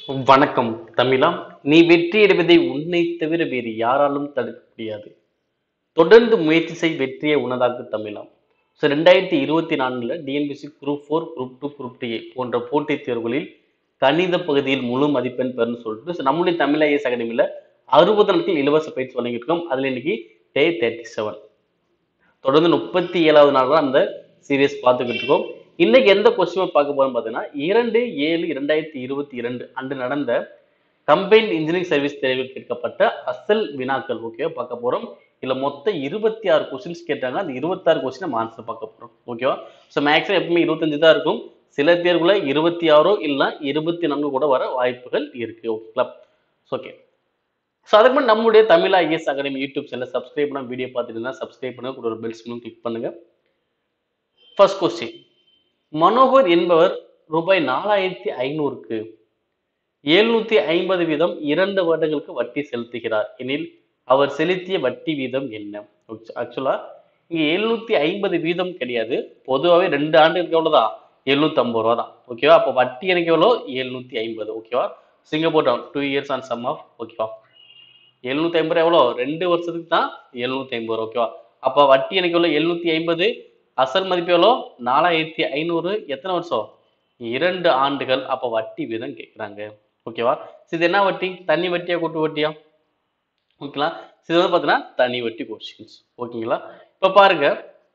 வணக்கம் தமிழா நீ வெற்றி அடைவதை உன்னை தவிர வேறு யாராலும் தடுக்க முடியாது தொடர்ந்து முயற்சி செய் வெற்றியை உனதாக்கு தமிழாம் ஸோ ரெண்டாயிரத்தி இருபத்தி நான்குல TNPSC group four group two group D போன்ற போட்டித் தேர்வுகளில் கணித பகுதியில் முழு மதிப்பெண் பெறுன்னு சொல்லிட்டு so நம்முடைய தமிழ் ஐஎஸ் அகாடமியில் அறுபது நாட்கள் இலவச பயிற்சி வழங்கியிருக்கோம் அதில் இன்னைக்கு டே தேர்ட்டி செவன் தொடர்ந்து முப்பத்தி ஏழாவது நாள் தான் அந்த சீரியஸ் பார்த்துக்கிட்டு இருக்கோம் இன்னைக்கு எந்த கொஸ்டின் பார்க்க போறோம் பார்த்தீங்கன்னா இரண்டு ஏழு இரண்டாயிரத்தி இருபத்தி இரண்டு அன்று நடந்த கம்பைன்ட் இன்ஜினியரிங் சர்வீஸ் தேர்வில் கேட்கப்பட்ட அசல் வினாக்கள் ஓகேவா பார்க்க போறோம் இதுல மொத்தம் இருபத்தி ஆறு கொஸ்டின்ஸ் கேட்டாங்க அந்த இருபத்தாறு கொஸ்டின் நம்ம ஆன்சர் பார்க்க போறோம் ஓகேவா ஸோ மேக்ஸிமம் எப்பவுமே இருபத்தஞ்சு தான் இருக்கும் சில தேர்வுல இருபத்தி ஆறோ இல்லை இருபத்தி நான்கு கூட வர வாய்ப்புகள் இருக்கு ஓகேங்களா ஓகே ஸோ அதுக்கு முன்னாடி நம்முடைய Tamil IAS academy YouTube channel subscribe பண்ண வீடியோ பார்த்துட்டு இருந்தா சப்ஸ்கிரைப் பண்ணுங்க கூட ஒரு பெல் சிம்லும் கிளிக் பண்ணுங்க ஃபர்ஸ்ட் கொஸ்டின் மனோகர் என்பவர் ரூபாய் நாலாயிரத்தி ஐநூறுக்கு எழுநூத்தி ஐம்பது வீதம் இரண்டு வருடங்களுக்கு வட்டி செலுத்துகிறார் எனில் அவர் செலுத்திய வட்டி வீதம் என்ன ஆக்சுவலா இங்க எழுநூத்தி ஐம்பது வீதம் கிடையாது பொதுவாகவே ரெண்டு ஆண்டுகளுக்கு எவ்வளவுதான் எழுநூத்தி ஐம்பது ரூபா தான் ஓகேவா அப்போ வட்டி எனக்கு எவ்வளோ எழுநூத்தி ஐம்பது ஓகேவா Singapore down two years on sum of ஓகேவா எழுநூத்தி ஐம்பது ரூபா எவ்வளோ ரெண்டு வருஷத்துக்கு தான் எழுநூத்தி ஐம்பது ரூபா ஓகேவா அப்போ வட்டி எனக்கு எவ்வளோ எழுநூத்தி ஐம்பது அசல் மதிப்பு எவ்வளோ நாலாயிரத்தி ஐநூறு எத்தனை வருஷம் இரண்டு ஆண்டுகள் அப்போ வட்டி வீதம் கேட்குறாங்க ஓகேவா இது என்ன வட்டி தண்ணி வட்டியா கூட்டு வட்டியா ஓகேங்களா இது வந்து பார்த்தீங்கன்னா தனி வட்டி கொஸ்டின்ஸ் ஓகேங்களா இப்போ பாருங்க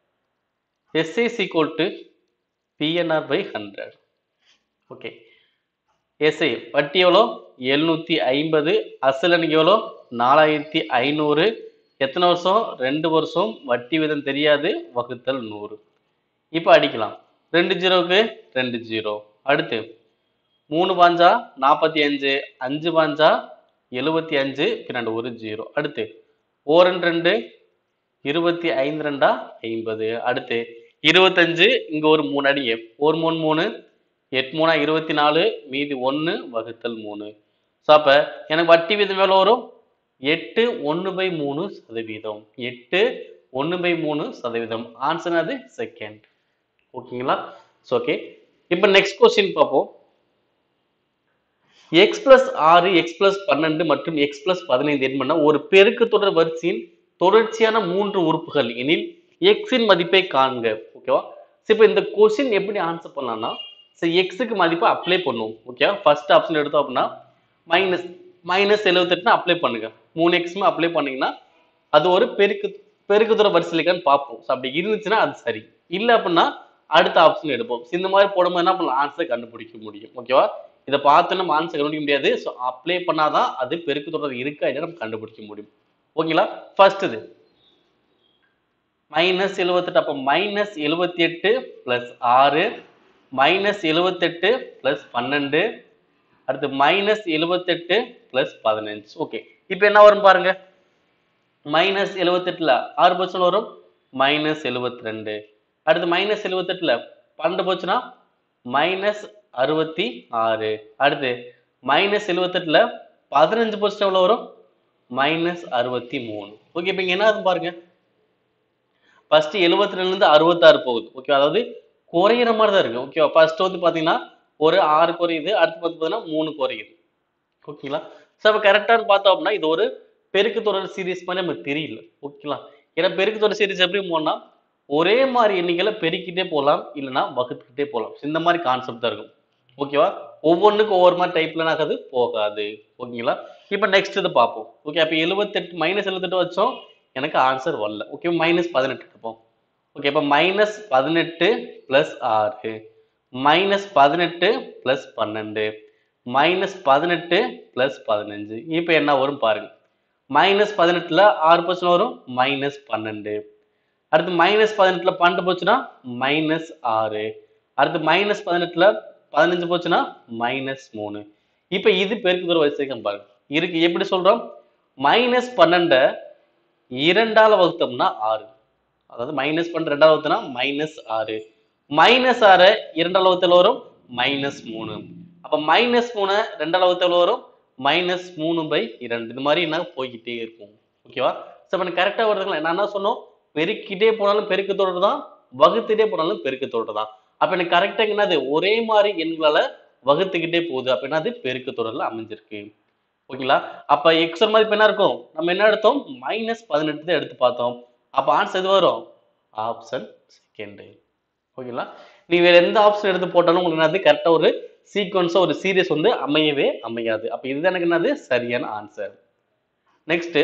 SI is equal to PNR by hundred okay SI வட்டி எவ்வளோ எழுநூத்தி ஐம்பது அசல் அன்னைக்கு எவ்வளோ நாலாயிரத்தி ஐநூறு எத்தனை வருஷம் ரெண்டு வருஷம் வட்டி விதம் தெரியாது வகுத்தல் நூறு இப்போ அடிக்கலாம் ரெண்டு ஜீரோவுக்கு ரெண்டு ஜீரோ அடுத்து மூணு பாஞ்சா நாற்பத்தி அஞ்சு அஞ்சு பாஞ்சா எழுபத்தி அஞ்சு பின்னாடி ஒரு ஜீரோ அடுத்து ஓரன் ரெண்டு இருபத்தி ஐந்து ரெண்டா ஐம்பது அடுத்து இருபத்தஞ்சு இங்க ஒரு மூணு அடிங்க ஒரு மூணு மூணு எட்டு மூணா இருபத்தி நாலு மீதி ஒன்று வகுத்தல் மூணு ஸோ அப்போ எனக்கு வட்டி வீதம் எவ்வளோ வரும் எட்டு ஒன்று பை மூணு சதவீதம் எட்டு ஒன்று பை மூணு சதவீதம் ஆன்சர் அது செகண்ட் ஓகேங்களா ஸோ ஓகே இப்போ நெக்ஸ்ட் கொஸ்டின் பார்ப்போம் எக்ஸ் பிளஸ் ஆறு எக்ஸ் பிளஸ் பன்னெண்டு மற்றும் எக்ஸ் பிளஸ் பதினைந்து என்பன ஒரு பெருக்கு தொடர் வரிசையின் தொடர்ச்சியான மூன்று உறுப்புகள் எனில் எக்ஸின் மதிப்பை காண்க ஓகேவா ஸோ இப்போ இந்த கொஸ்டின் எப்படி ஆன்சர் பண்ணலாம்னா ஸோ எக்ஸுக்கு மதிப்பை அப்ளை பண்ணுவோம் ஓகேவா ஃபர்ஸ்ட் ஆப்ஷன் எடுத்தோம் அப்படின்னா மைனஸ் மைனஸ் எழுபத்தெட்டுனா அப்ளை பண்ணுங்க மூணு எக்ஸுமே அப்ளை பண்ணீங்கன்னா அது ஒரு பெருக்கு பெருக்கு தூர வரிசைக்கான்னு பார்ப்போம் ஸோ அப்படி இருந்துச்சுன்னா அது சரி இல்லை அப்படின்னா அடுத்த ஆப்ஷன் எடுப்போம் So இந்த மாதிரி போடும்போது என்ன பண்ணலாம் ஆன்சர் கண்டுபிடிக்க முடியும் ஓகேவா இதை பார்த்து நம்ம ஆன்சர் கண்டுபிடிக்க முடியாது ஸோ அப்ளை பண்ணாதான் அது பெருக்கு தொடர் இருக்கா இல்லையா நம்ம கண்டுபிடிக்க முடியும் ஓகேங்களா ஃபர்ஸ்ட் இது மைனஸ் எழுபத்தெட்டு அப்போ மைனஸ் எழுபத்தி எட்டு பிளஸ் ஆறு மைனஸ் எழுபத்தெட்டு பிளஸ் பன்னெண்டு அடுத்து மைனஸ் எழுபத்தெட்டு பிளஸ் பதினஞ்சு ஓகே இப்போ என்ன வரும் பாருங்க மைனஸ் எழுபத்தெட்டுல ஆறு பர்சன்ட் வரும் மைனஸ் எழுபத்தி ரெண்டு அடுத்து மைனஸ் எழுபத்தெட்டுல பன்னெண்டு போச்சுன்னா மைனஸ் அறுபத்தி ஆறு அடுத்து மைனஸ் எழுபத்தெட்டுல பதினஞ்சு பர்சன்ட் எவ்வளோ வரும் மைனஸ் அறுபத்தி மூணு ஓகே இப்போ இங்க என்ன ஆகுது பாருங்க ஃபர்ஸ்ட் எழுபத்தி ரெண்டுலேருந்து அறுபத்தாறு போகுது ஓகே அதாவது குறையிற மாதிரி தான் இருக்கு ஓகேவா ஃபர்ஸ்ட் வந்து பார்த்தீங்கன்னா ஒரு ஆறு குறையுது அடுத்து பார்த்து பார்த்தீங்கன்னா மூணு குறையுது ஓகேங்களா ஸோ அப்போ கரெக்டானு பார்த்தோம் அப்படின்னா இது ஒரு பெருக்கு தொடர் சீரிஸ் மாதிரி நமக்கு தெரியல ஓகேங்களா ஏன்னா பெருக்கு தொடர் சீரிஸ் எப்படி போனா ஒரே மாதிரி எண்ணிக்கையில பெருக்கிட்டே போகலாம் இல்லைன்னா வகுத்துக்கிட்டே போகலாம் இந்த மாதிரி கான்செப்ட் தான் இருக்கும் ஓகேவா ஒவ்வொன்றுக்கும் ஒவ்வொரு மாதிரி டைப்ல ஆகாது போகாது ஓகேங்களா இப்போ நெக்ஸ்ட் இது பார்ப்போம் ஓகே அப்போ எழுபத்தெட்டு மைனஸ் எழுபத்தெட்டு வச்சோம் எனக்கு ஆன்சர் வரல ஓகே மைனஸ் பதினெட்டு எடுப்போம் ஓகே இப்போ மைனஸ் பதினெட்டு பிளஸ் ஆறு மைனஸ் பதினெட்டு பிளஸ் பன்னெண்டு மைனஸ் பதினெட்டு பிளஸ் பதினஞ்சு இப்போ என்ன வரும் பாருங்க மைனஸ் பதினெட்டுல ஆறு பர்சன்ட் வரும் மைனஸ் பன்னெண்டு அடுத்து மைனஸ் பதினெட்டுல பன்னெண்டு போச்சுன்னா மைனஸ் ஆறு அடுத்து மைனஸ் பதினெட்டுல பதினஞ்சு போச்சுன்னா மைனஸ் மூணு இப்போ இது பெருக்கு தூர வரிசைக்கு பாருங்க இருக்கு எப்படி சொல்றோம் மைனஸ் பன்னெண்டை இரண்டால வகுத்தோம்னா ஆறு அதாவது மைனஸ் பன்னெண்டு ரெண்டாவது வகுத்தனா மைனஸ் ஆறு மைனஸ் ஆறு இரண்டாவது வகுத்தல் வரும் மைனஸ் மூணு அப்ப மைனஸ் மூணு ரெண்டாவது வகுத்தல் வரும் மைனஸ் மூணு பை இரண்டு இது மாதிரி என்ன போய்கிட்டே இருக்கும் ஓகேவா ஸோ இப்போ கரெக்டாக வருதுங்களா நான் என்ன சொன்னோம் பெருக்கிட்டே போனாலும் பெருக்கு தொடர் தான் வகுத்துட்டே போனாலும் பெருக்கு தொடர் தான் அப்ப எனக்கு கரெக்டாக என்னது ஒரே மாதிரி எண்களால வகுத்துக்கிட்டே போகுது அப்படின்னா அது பெருக்கு தொடர்ல அமைஞ்சிருக்கு ஓகேங்களா அப்ப எக்ஸ் மதிப்பு என்ன இருக்கும் நம்ம என்ன எடுத்தோம் மைனஸ் பதினெட்டு தான் எடுத்து பார்த்தோம் அப்ப ஆன்சர் எது வரும் ஆப்ஷன் செகண்ட் ஓகேங்களா நீ வேற எந்த ஆப்ஷன் எடுத்து போட்டாலும் உங்களுக்கு என்னது கரெக்டா ஒரு சீக்வன்ஸா ஒரு சீரியஸ் வந்து அமையவே அமையாது அப்ப இதுதான் எனக்கு என்னது சரியான ஆன்சர் நெக்ஸ்ட்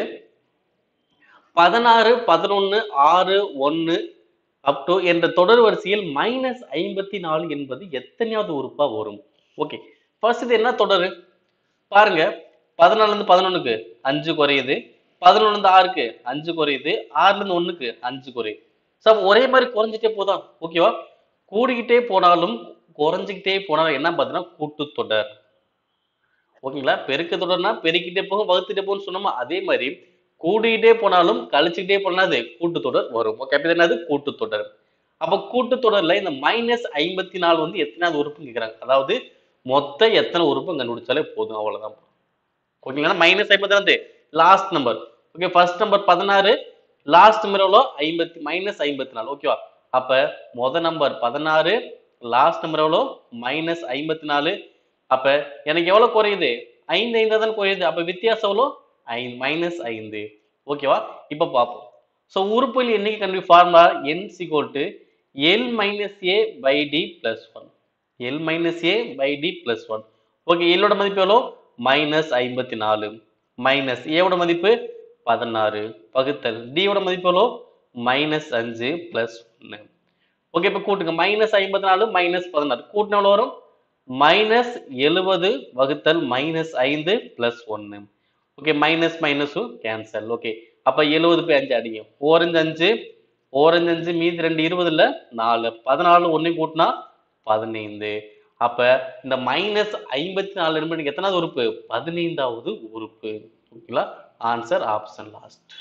பதினாறு பதினொன்னு ஆறு ஒன்னு அப் டு என்ற தொடர் வரிசையில் மைனஸ் ஐம்பத்தி நாலு என்பது எத்தனையாவது உறுப்பா வரும் ஓகே ஃபர்ஸ்ட் இது என்ன தொடர் பாருங்க பதினாலுல இருந்து பதினொன்னுக்கு அஞ்சு குறையுது பதினொன்னு இருந்து ஆறுக்கு அஞ்சு குறையுது ஆறுல இருந்து ஒண்ணுக்கு அஞ்சு குறையுது ஸோ ஒரே மாதிரி குறைஞ்சிட்டே போதான் ஓகேவா கூடிக்கிட்டே போனாலும் குறைஞ்சிக்கிட்டே போனாலும் என்ன பார்த்தீங்கன்னா கூட்டுத்தொடர் ஓகேங்களா பெருக்க தொடர்னா பெருக்கிட்டே போகும் வகுத்துட்டே போகும்னு சொன்னோமா அதே மாதிரி கூடிக்கிட்டே போனாலும் கழிச்சுக்கிட்டே போனா அது கூட்டுத்தொடர் வரும் ஓகே அப்ப இது என்னது கூட்டுத்தொடர் அப்ப கூட்டுத்தொடர்ல இந்த மைனஸ் ஐம்பத்தி நாலு வந்து எத்தனாவது உறுப்புன்னு கேக்குறாங்க அதாவது மொத்தம் எத்தனை உறுப்பு கண்டுபிடிச்சாலே போதும் அவ்வளவுதான் ஓகேங்களா மைனஸ் ஐம்பத்தி நாலு last number okay first number பதினாறு லாஸ்ட் நம்பர் எவ்வளோ ஐம்பத்தி மைனஸ் ஐம்பத்தி நாலு ஓகேவா அப்ப முத நம்பர் பதினாறு லாஸ்ட் நம்பர் எவ்வளோ மைனஸ் ஐம்பத்தி நாலு அப்ப எனக்கு எவ்வளவு குறையுது ஐந்து ஐந்தா தான் குறையுது அப்ப வித்தியாசம் எவ்வளோ ஐந்து மைனஸ் ஐந்து ஓகேவா இப்ப பார்ப்போம் ஸோ உறுப்புகள் எண்ணிக்கை கண்டுபி formula n equal to l minus a by d plus one l minus a by d plus one okay எல்லோட மதிப்பு எவ்வளோ மைனஸ் ஐம்பத்தி நாலு மைனஸ் ஏவோட மதிப்பு பதினாறு வகுத்தல் டியோட மதிப்பு எவ்வளோ மைனஸ் அஞ்சு பிளஸ் ஒன்று ஓகே இப்போ கூட்டுங்க மைனஸ் ஐம்பத்தி நாலு மைனஸ் பதினாறு கூட்டின எவ்வளோ வரும் மைனஸ் எழுபது வகுத்தல் மைனஸ் ஐந்து பிளஸ் ஒன்று ஓகே மைனஸ் மைனஸும் கேன்சல் ஓகே அப்போ எழுபது போய் அஞ்சு அடிக்கும் ஓரஞ்சு அஞ்சு ஓரஞ்சு அஞ்சு மீதி ரெண்டு இருபது இல்லை நாலு பதினாலு ஒன்று கூட்டினா பதினைந்து அப்ப இந்த மைனஸ் ஐம்பத்தி நாலு நிமிடம் எத்தனாவது உறுப்பு பதினைந்தாவது உறுப்பு ஓகேங்களா ஆன்சர் ஆப்ஷன் லாஸ்ட்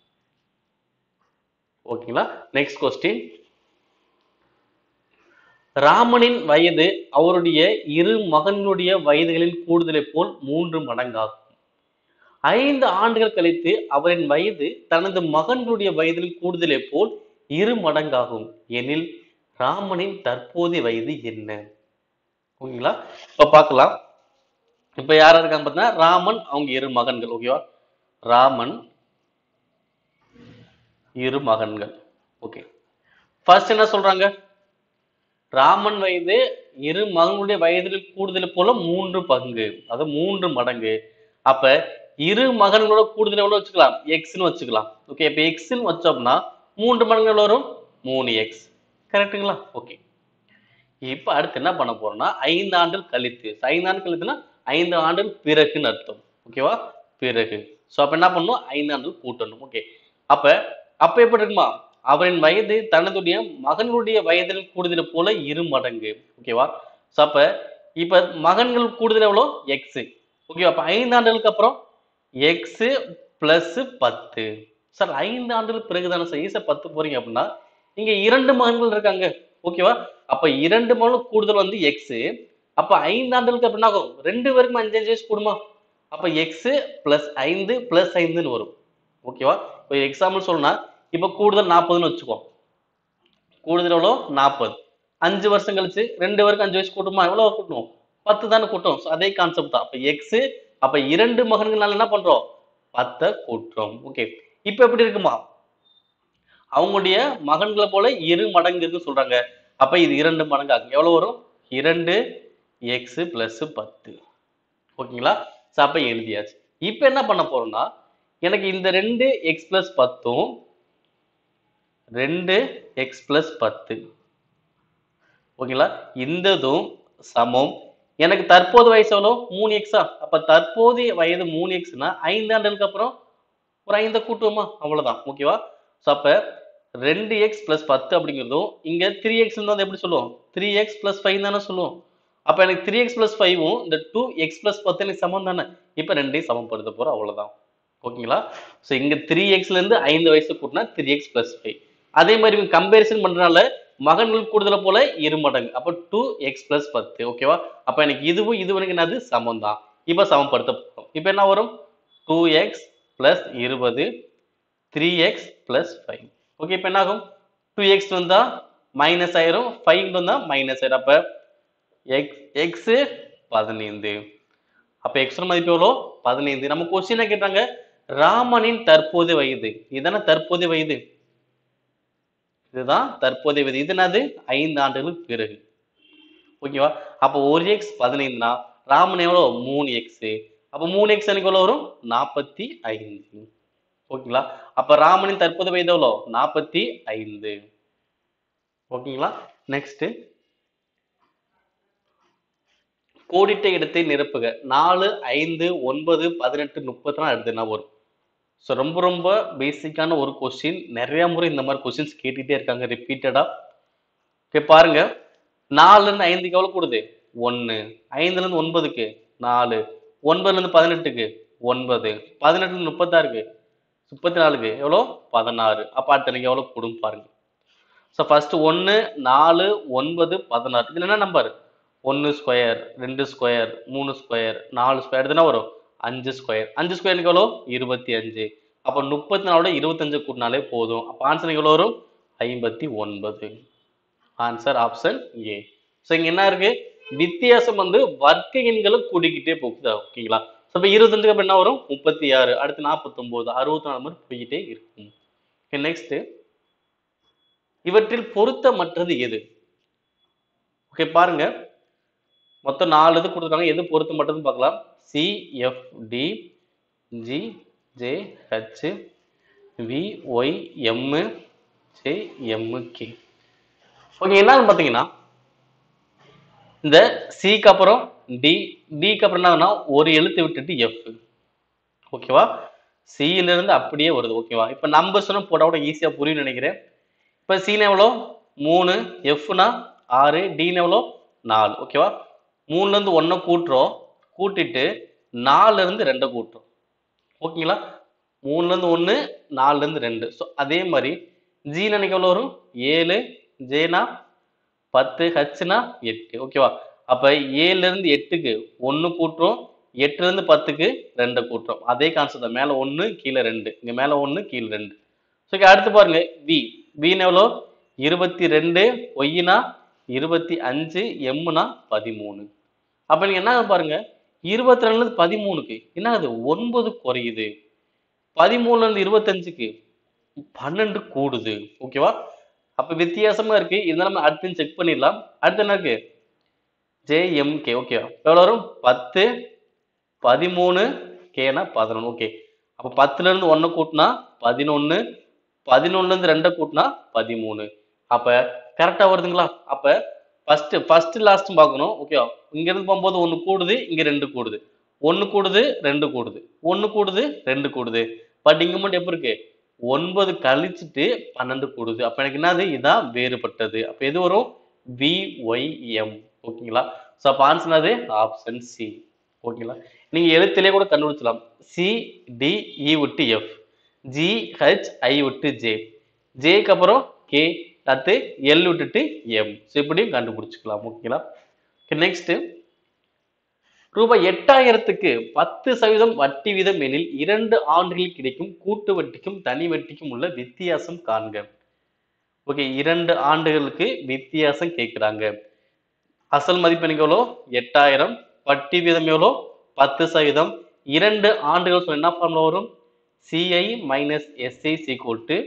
ஓகேங்களா நெக்ஸ்ட் கொஸ்டின் ராமனின் வயது அவருடைய இரு மகன்களுடைய வயதுகளின் கூடுதலை போல் மூன்று மடங்காகும் ஐந்து ஆண்டுகள் கழித்து அவரின் வயது தனது மகன்களுடைய வயதில் கூடுதலை போல் இரு மடங்காகும் எனில் ராமனின் தற்போதைய வயது என்ன ஓகேங்களா இப்ப பார்க்கலாம் இப்ப யாரா இருக்காங்க பார்த்தீங்கன்னா ராமன் அவங்க இரு மகன்கள் ஓகேவா ராமன் இரு மகன்கள் ஓகே ஃபர்ஸ்ட் என்ன சொல்றாங்க ராமன் வயது இரு மகன்களுடைய வயதில் கூடுதல் போல மூன்று பங்கு அது மூன்று மடங்கு அப்ப இரு மகன்களோட கூடுதல் எவ்வளவு வச்சுக்கலாம் எக்ஸ்னு வச்சுக்கலாம் ஓகே இப்ப எக்ஸ்னு வச்சோம்னா மூன்று மடங்கு எவ்வளவு வரும் மூணு எக்ஸ் கரெக்ட்டுங்களா ஓகே இப்ப அடுத்து என்ன பண்ண போறோம்னா ஐந்து ஆண்டுகள் கழித்து ஐந்து ஆண்டு கழித்துனா ஐந்து ஆண்டுகள் பிறகுன்னு அர்த்தம் ஓகேவா பிறகு ஸோ அப்ப என்ன பண்ணணும் ஐந்து ஆண்டுகள் கூட்டணும் ஓகே அப்ப அப்ப எப்படி இருக்குமா அவரின் வயது தனதுடைய மகனுடைய வயதில் கூடுதல் போல இரு மடங்கு ஓகேவா ஸோ அப்ப இப்ப மகன்கள் கூடுதல் எவ்வளோ எக்ஸ் ஓகே அப்ப ஐந்து ஆண்டுகளுக்கு அப்புறம் எக்ஸ் பிளஸ் பத்து சார் ஐந்து ஆண்டுகள் பிறகுதானே சார் ஈஸியா பத்து போறீங்க அப்படின்னா இங்க இரண்டு மகன்கள் இருக்காங்க ஓகேவா அப்ப இரண்டு மகன் கூடுதல் வந்து எக்ஸ் அப்ப ஐந்து ஆண்டுகளுக்கு அப்படின்னா ஆகும் ரெண்டு பேருக்கும் அஞ்சு அஞ்சு வயசு கூடுமா அப்ப எக்ஸ் பிளஸ் ஐந்து பிளஸ் ஐந்துன்னு வரும் ஓகேவா இப்போ எக்ஸாம்பிள் சொல்லணும்னா இப்ப கூடுதல் நாற்பதுன்னு வச்சுக்கோ கூடுதல் எவ்வளோ நாற்பது அஞ்சு வருஷம் கழிச்சு ரெண்டு பேருக்கு அஞ்சு வயசு கூட்டுமா எவ்வளவு கூட்டணும் பத்து தானே கூட்டும் So, அதே கான்செப்ட் தான் அப்ப எக்ஸ் அப்ப இரண்டு மகன்களால என்ன பண்றோம் பத்தை கூட்டுறோம் ஓகே இப்ப எப்படி இருக்குமா அவங்களுடைய மகன்களை போல இரு மடங்கு இருக்குன்னு சொல்றாங்க அப்ப இது இரண்டு மடங்கு ஆகும் எவ்வளவு வரும் இரண்டு எக்ஸ் பிளஸ் பத்து ஓகேங்களா So, அப்ப எழுதியாச்சு இப்ப என்ன பண்ண போறோம்னா எனக்கு இந்த ரெண்டு எக்ஸ் பிளஸ் பத்தும் ரெண்டு எக்ஸ் பிளஸ் பத்து ஓகேங்களா இந்த இதுவும் சமம் எனக்கு தற்போது வயசு எவ்வளோ மூணு எக்ஸா அப்ப தற்போதைய வயது மூணு எக்ஸ்னா ஐந்து ஆண்டுகளுக்கு அப்புறம் ஒரு ஐந்தை கூட்டுவோமா அவ்வளவுதான் ஓகேவா ஸோ அப்ப ரெண்டு எக்ஸ் பிளஸ் பத்து அப்படிங்கிறதும் இங்க த்ரீ எக்ஸ் வந்து எப்படி சொல்லுவோம் த்ரீ எக்ஸ் பிளஸ் ஃபைவ் தானே சொல்லுவோம் அப்ப எனக்கு த்ரீ எக்ஸ் பிளஸ் ஃபைவும் இந்த டூ எக்ஸ் பிளஸ் பத்து எனக்கு சமம் தானே இப்போ ரெண்டையும் சமப்படுத்த போறோம் அவ்வளவுதான் ஓகேங்களா ஸோ இங்க த்ரீ எக்ஸ்ல இருந்து ஐந்து வயசு கூட்டினா த்ரீ எக்ஸ் பிளஸ் ஃபைவ் அதே மாதிரி கம்பேரிசன் பண்றதுனால மகன்கள் கூடுதல போல இரு மடங்கு அப்ப டூ எக்ஸ் பிளஸ் பத்து ஓகேவா அப்ப எனக்கு இதுவும் இது எனக்கு என்னது சமம் தான் இப்ப சமப்படுத்த போறோம் இப்ப என்ன வரும் டூ எக்ஸ் பிளஸ் இருபது three x plus five okay இப்ப என்ன ஆகும் டூ எக்ஸ் வந்தா மைனஸ் ஆயிரும் ஃபைவ் வந்தா மைனஸ் ஆயிரும் அப்ப எக்ஸ் எக்ஸ் பதினைந்து அப்ப எக்ஸ் மதிப்பு எவ்வளோ பதினைந்து நம்ம கொஸ்டின் கேட்டாங்க ராமனின் தற்போதைய வயது இதானே தற்போதைய வயது இதுதான் தற்போதைய வயது இது என்னது ஐந்து ஆண்டுகளுக்கு பிறகு ஓகேவா அப்போ ஒரு எக்ஸ் பதினைந்துனா ராமன் எவ்வளோ மூணு எக்ஸ் அப்போ மூணு எக்ஸ் எனக்கு எவ்வளோ வரும் நாற்பத்தி ஐந்து ஓகேங்களா அப்ப ராமனின் தற்போதைய வயது எவ்வளோ நாற்பத்தி ஐந்து ஓகேங்களா நெக்ஸ்ட் கோடிட்ட இடத்தை நிரப்புக நாலு ஐந்து ஒன்பது பதினெட்டு முப்பத்தி எடுத்துனா வரும் ஸோ ரொம்ப ரொம்ப பேசிக்கான ஒரு கொஸ்டின் நிறைய முறை இந்த மாதிரி கொஸ்டின்ஸ் கேட்டுட்டே இருக்காங்க ரிப்பீட்டடா ஓகே பாருங்க நாலுல இருந்து ஐந்துக்கு எவ்வளவு கூடுது ஒன்னு ஐந்துல இருந்து ஒன்பதுக்கு நாலு ஒன்பதுல இருந்து பதினெட்டுக்கு ஒன்பது பதினெட்டுல இருந்து முப்பத்தாறுக்கு முப்பத்தி நாலுக்கு எவ்வளோ பதினாறு அப்ப அடுத்த எவ்வளவு கூடும் பாருங்க ஸோ ஃபர்ஸ்ட் ஒன்று நாலு ஒன்பது பதினாறு இதுல என்ன நம்பர் ஒன்று ஸ்கொயர் ரெண்டு ஸ்கொயர் மூணு ஸ்கொயர் நாலு ஸ்கொயர் இதுனா வரும் அஞ்சு ஸ்கொயர் அஞ்சு ஸ்கொயருக்கு எவ்வளோ இருபத்தி அஞ்சு அப்போ முப்பத்தி நாலோட இருபத்தஞ்சு கூட்டினாலே போதும் அப்போ ஆன்சர் எவ்வளோ வரும் ஐம்பத்தி ஒன்பது ஆன்சர் ஆப்ஷன் ஏ ஸோ இங்க என்ன இருக்கு வித்தியாசம் வந்து வர்க்க எண்களை கூடிக்கிட்டே போகுது ஓகேங்களா ஸோ இப்போ இருபத்தஞ்சுக்கு அப்புறம் என்ன வரும் முப்பத்தி ஆறு அடுத்து நாற்பத்தொம்போது அறுபத்தி நாலு மாதிரி போய்கிட்டே இருக்கும் நெக்ஸ்ட் இவற்றில் பொருத்தமற்றது எது ஓகே பாருங்க மொத்தம் நாலு இது கொடுத்துருக்காங்க எது பொருத்தமற்றதுன்னு பார்க்கலாம் C F D G J H V Y M J M K okay என்னன்னு பார்த்தீங்கன்னா இந்த சிக்கு அப்புறம் டி டிக்கு அப்புறம் என்ன ஒரு எழுத்து விட்டுட்டு எஃப் ஓகேவா சியில இருந்து அப்படியே வருது ஓகேவா இப்போ நம்பர்ஸ்னு போட்டால் கூட ஈஸியாக புரியும் நினைக்கிறேன் இப்போ சீன் எவ்வளோ மூணு எஃப்னா ஆறு டின்னு எவ்வளோ நாலு ஓகேவா மூணுல இருந்து ஒன்றை கூட்டுறோம் கூட்டிட்டு நாலுல இருந்து ரெண்டை கூட்டுறோம் ஓகேங்களா மூணுல இருந்து ஒன்று நாலுல இருந்து ரெண்டு ஸோ அதே மாதிரி ஜி நினைக்க எவ்வளோ வரும் ஏழு ஜேனா பத்து ஹச்னா எட்டு ஓகேவா அப்ப ஏழுல இருந்து எட்டுக்கு ஒன்று கூட்டுறோம் எட்டுல இருந்து பத்துக்கு ரெண்டை கூட்டுறோம் அதே கான்செப்ட் தான் மேல ஒன்று கீழே ரெண்டு இங்க மேல ஒன்று கீழே ரெண்டு ஸோ அடுத்து பாருங்க வி வின்னு எவ்வளோ இருபத்தி ரெண்டு ஒய்னா இருபத்தி அஞ்சு எம்னா பதிமூணு அப்ப நீங்க என்ன பாருங்க இருபத்தி ரெண்டுல இருந்து பதிமூணுக்கு என்ன அது ஒன்பது குறையுது பதிமூணுல இருந்து இருபத்தஞ்சுக்கு பன்னெண்டு கூடுது ஓகேவா அப்ப வித்தியாசமா இருக்கு இருந்தாலும் நம்ம அடுத்து செக் பண்ணிடலாம் அடுத்து என்ன இருக்கு ஜேஎம்கே ஓகேவா எவ்வளவு வரும் பத்து பதிமூணு கேனா பதினொன்று ஓகே அப்போ பத்துல இருந்து ஒன்று கூட்டினா பதினொன்று பதினொன்னுல இருந்து ரெண்டை கூட்டினா பதிமூணு அப்ப கரெக்டா வருதுங்களா அப்ப ஃபர்ஸ்ட் ஃபர்ஸ்ட் லாஸ்ட்டும் பார்க்கணும் ஓகேவா இங்க இருந்து போகும்போது ஒன்று கூடுது இங்க ரெண்டு கூடுது ஒன்று கூடுது ரெண்டு கூடுது ஒன்று கூடுது ரெண்டு கூடுது பட் இங்க மட்டும் எப்படி இருக்கு ஒன்பது கழிச்சிட்டு பன்னெண்டு கூடுது அப்ப எனக்கு என்னது இதான் வேறுபட்டது அப்ப எது வரும் வி ஒய் எம் ஓகேங்களா ஸோ அப்போ ஆன்சர் என்னது ஆப்ஷன் சி ஓகேங்களா நீங்க எழுத்திலே கூட கண்டுபிடிச்சலாம் சி டி இ விட்டு எஃப் ஜி ஹெச் ஐ விட்டு ஜே ஜேக்கு அப்புறம் கே அடுத்து எல் விட்டுட்டு எம் ஸோ இப்படியும் கண்டுபிடிச்சிக்கலாம் ஓகேங்களா நெக்ஸ்ட் ரூபாய் எட்டாயிரத்துக்கு பத்து சதவீதம் வட்டி வீதம் எனில் இரண்டு ஆண்டுகளில் கிடைக்கும் கூட்டு வட்டிக்கும் தனி வட்டிக்கும் உள்ள வித்தியாசம் காண்க ஓகே இரண்டு ஆண்டுகளுக்கு வித்தியாசம் கேட்குறாங்க அசல் மதிப்பு எனக்கு எவ்வளோ எட்டாயிரம் வட்டி வீதம் எவ்வளோ பத்து சதவீதம் இரண்டு ஆண்டுகள் சொன்ன என்ன ஃபார்முலா வரும் CI minus SI equal to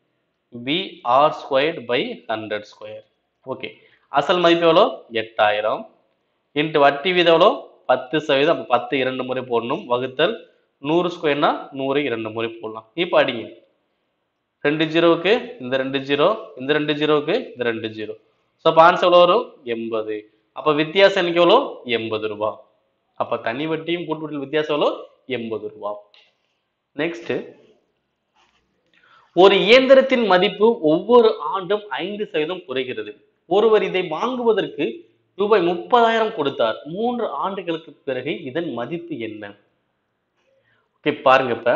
PR squared by hundred square okay அசல் மதிப்பு எவ்வளோ எட்டாயிரம் இன்ட்டு வட்டி வீதம் எவ்வளோ பத்து சதவீதம் அப்போ பத்து இரண்டு முறை போடணும் வகுத்தல் நூறு ஸ்கொயர்னா நூறு இரண்டு முறை போடலாம் இப்போ அடிங்க ரெண்டு ஜீரோவுக்கு இந்த ரெண்டு ஜீரோ இந்த ரெண்டு ஜீரோவுக்கு இந்த ரெண்டு ஜீரோ ஸோ அப்போ ஆன்சர் எவ்வளோ வரும் எண்பது அப்போ வித்தியாசம் எனக்கு எவ்வளோ எண்பது ரூபா அப்போ தனி வட்டியும் கூட்டு வட்டியும் வித்தியாசம் எவ்வளோ எண்பது ரூபா நெக்ஸ்ட் ஒரு இயந்திரத்தின் மதிப்பு ஒவ்வொரு ஆண்டும் ஐந்து சதவீதம் குறைகிறது ஒருவர் இதை வாங்குவதற்கு ரூபாய் முப்பதாயிரம் கொடுத்தார் மூன்று ஆண்டுகளுக்கு பிறகு இதன் மதிப்பு என்ன ஓகே பாருங்க இப்ப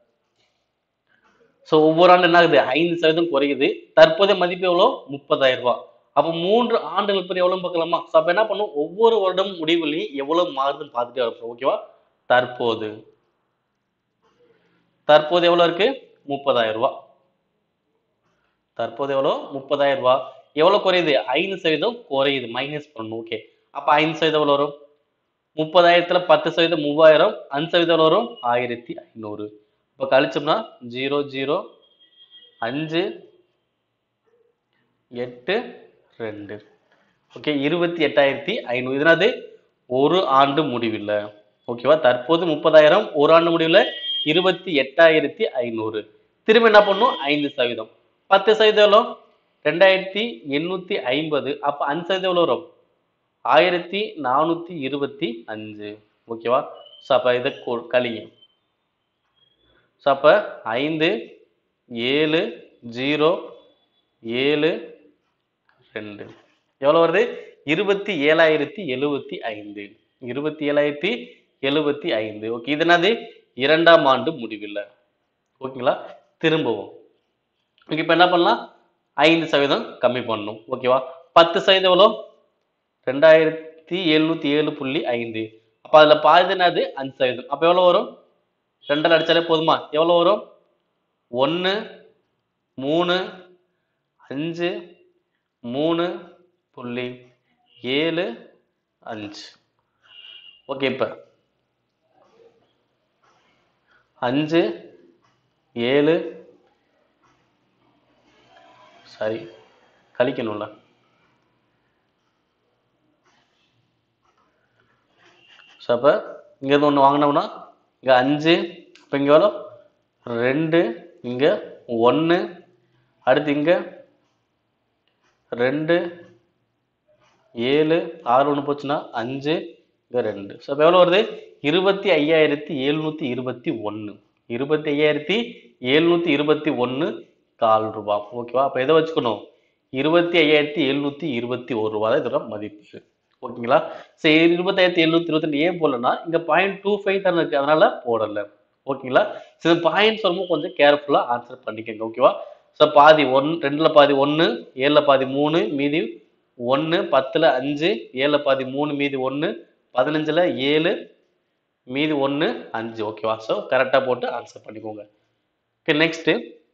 சோ ஒவ்வொரு ஆண்டு என்ன ஆகுது ஐந்து சதவீதம் குறையுது தற்போதைய மதிப்பு எவ்வளோ முப்பதாயிரம் ரூபாய் அப்ப மூன்று ஆண்டுகளுக்கு பிறகு எவ்வளவு பார்க்கலாமா சோ அப்ப என்ன பண்ணும் ஒவ்வொரு வருடம் முடிவுலையும் எவ்வளவு மாறுதுன்னு பார்த்துட்டே இருப்போம் ஓகேவா தற்போது தற்போது எவ்வளவு இருக்கு முப்பதாயிரம் ரூபாய் தற்போது எவ்வளோ முப்பதாயிரம் ரூபாய் எவ்வளவு குறையுது ஐந்து சதவீதம் குறையுது மைனஸ் பண்ணணும் ஓகே அப்ப ஐந்து சதவீதம் எவ்வளவு வரும் முப்பதாயிரத்துல பத்து சதவீதம் மூவாயிரம் அஞ்சு சதவீதம் எவ்வளவு வரும் ஆயிரத்தி ஐநூறு இப்ப கழிச்சோம்னா ஜீரோ ஜீரோ அஞ்சு எட்டு ரெண்டு ஓகே இருபத்தி எட்டாயிரத்தி ஐநூறு இதனது ஒரு ஆண்டு முடிவில் ஓகேவா தற்போது முப்பதாயிரம் ஒரு ஆண்டு முடிவில் இருபத்தி எட்டாயிரத்தி ஐநூறு திரும்ப என்ன பண்ணும் ஐந்து சதவீதம் பத்து சதவீதம் எவ்வளோ ரெண்டாயிரத்தி எண்ணூத்தி ஐம்பது அப்ப அஞ்சு சதவீதம் எவ்வளோ வரும் ஆயிரத்தி நானூத்தி இருபத்தி அஞ்சு ஓகேவா ஸோ அப்ப இதை கு- கழிங்க ஸோ அப்ப ஐந்து ஏழு ஜீரோ ஏழு ரெண்டு எவ்வளவு வருது இருபத்தி ஏழாயிரத்தி எழுவத்தி ஐந்து இருபத்தி ஏழாயிரத்தி எழுவத்தி ஐந்து ஓகே இது என்னது இரண்டாம் ஆண்டு முடிவில் ஓகேங்களா திரும்பவும் ஓகே இப்போ என்ன பண்ணலாம் ஐந்து சதவீதம் கம்மி பண்ணணும் ஓகேவா பத்து சதவீதம் எவ்வளோ ரெண்டாயிரத்தி எழுநூத்தி ஏழு புள்ளி ஐந்து அப்போ அதில் பாதி என்னது அஞ்சு சதவீதம் அப்போ எவ்வளோ வரும் ரெண்டில் அடிச்சாலே போதுமா எவ்வளோ வரும் ஒன்று மூணு அஞ்சு மூணு புள்ளி ஏழு அஞ்சு ஓகே இப்போ அஞ்சு ஏழு சரி கழிக்கணும்ல ஸோ அப்போ இங்கேருந்து ஒன்று வாங்கினோம்னா இங்கே அஞ்சு இப்போ இங்கே எவ்வளோ ரெண்டு இங்கே ஒன்று அடுத்து இங்கே ரெண்டு ஏழு ஆறு ஒன்று போச்சுன்னா அஞ்சு இங்கே ரெண்டு ஸோ இப்போ எவ்வளோ வருது இருபத்தி ஐயாயிரத்தி எழுநூற்றி இருபத்தி ஒன்று இருபத்தி ஐயாயிரத்தி எழுநூற்றி இருபத்தி ஒன்று கால் ரூபா ஓகேவா அப்போ எதை வச்சுக்கணும் இருபத்தி ஐயாயிரத்தி எழுநூற்றி இருபத்தி ஒரு ரூபா தான் இதோட மதிப்பு ஓகேங்களா சரி இருபத்தாயிரத்தி எழுநூத்தி இருபத்தி ஏன் போடலன்னா இங்க பாயிண்ட் டூ ஃபைவ் தானே இருக்கு அதனால போடல ஓகேங்களா சரி பாயிண்ட் சொல்லும்போது கொஞ்சம் கேர்ஃபுல்லா ஆன்சர் பண்ணிக்கோங்க ஓகேவா ஸோ பாதி ஒன் ரெண்டுல பாதி ஒன்று ஏழுல பாதி மூணு மீதி ஒன்று பத்துல அஞ்சு ஏழுல பாதி மூணு மீதி ஒன்று பதினஞ்சுல ஏழு மீதி ஒன்று அஞ்சு ஓகேவா ஸோ கரெக்டாக போட்டு ஆன்சர் பண்ணிக்கோங்க ஓகே நெக்ஸ்ட்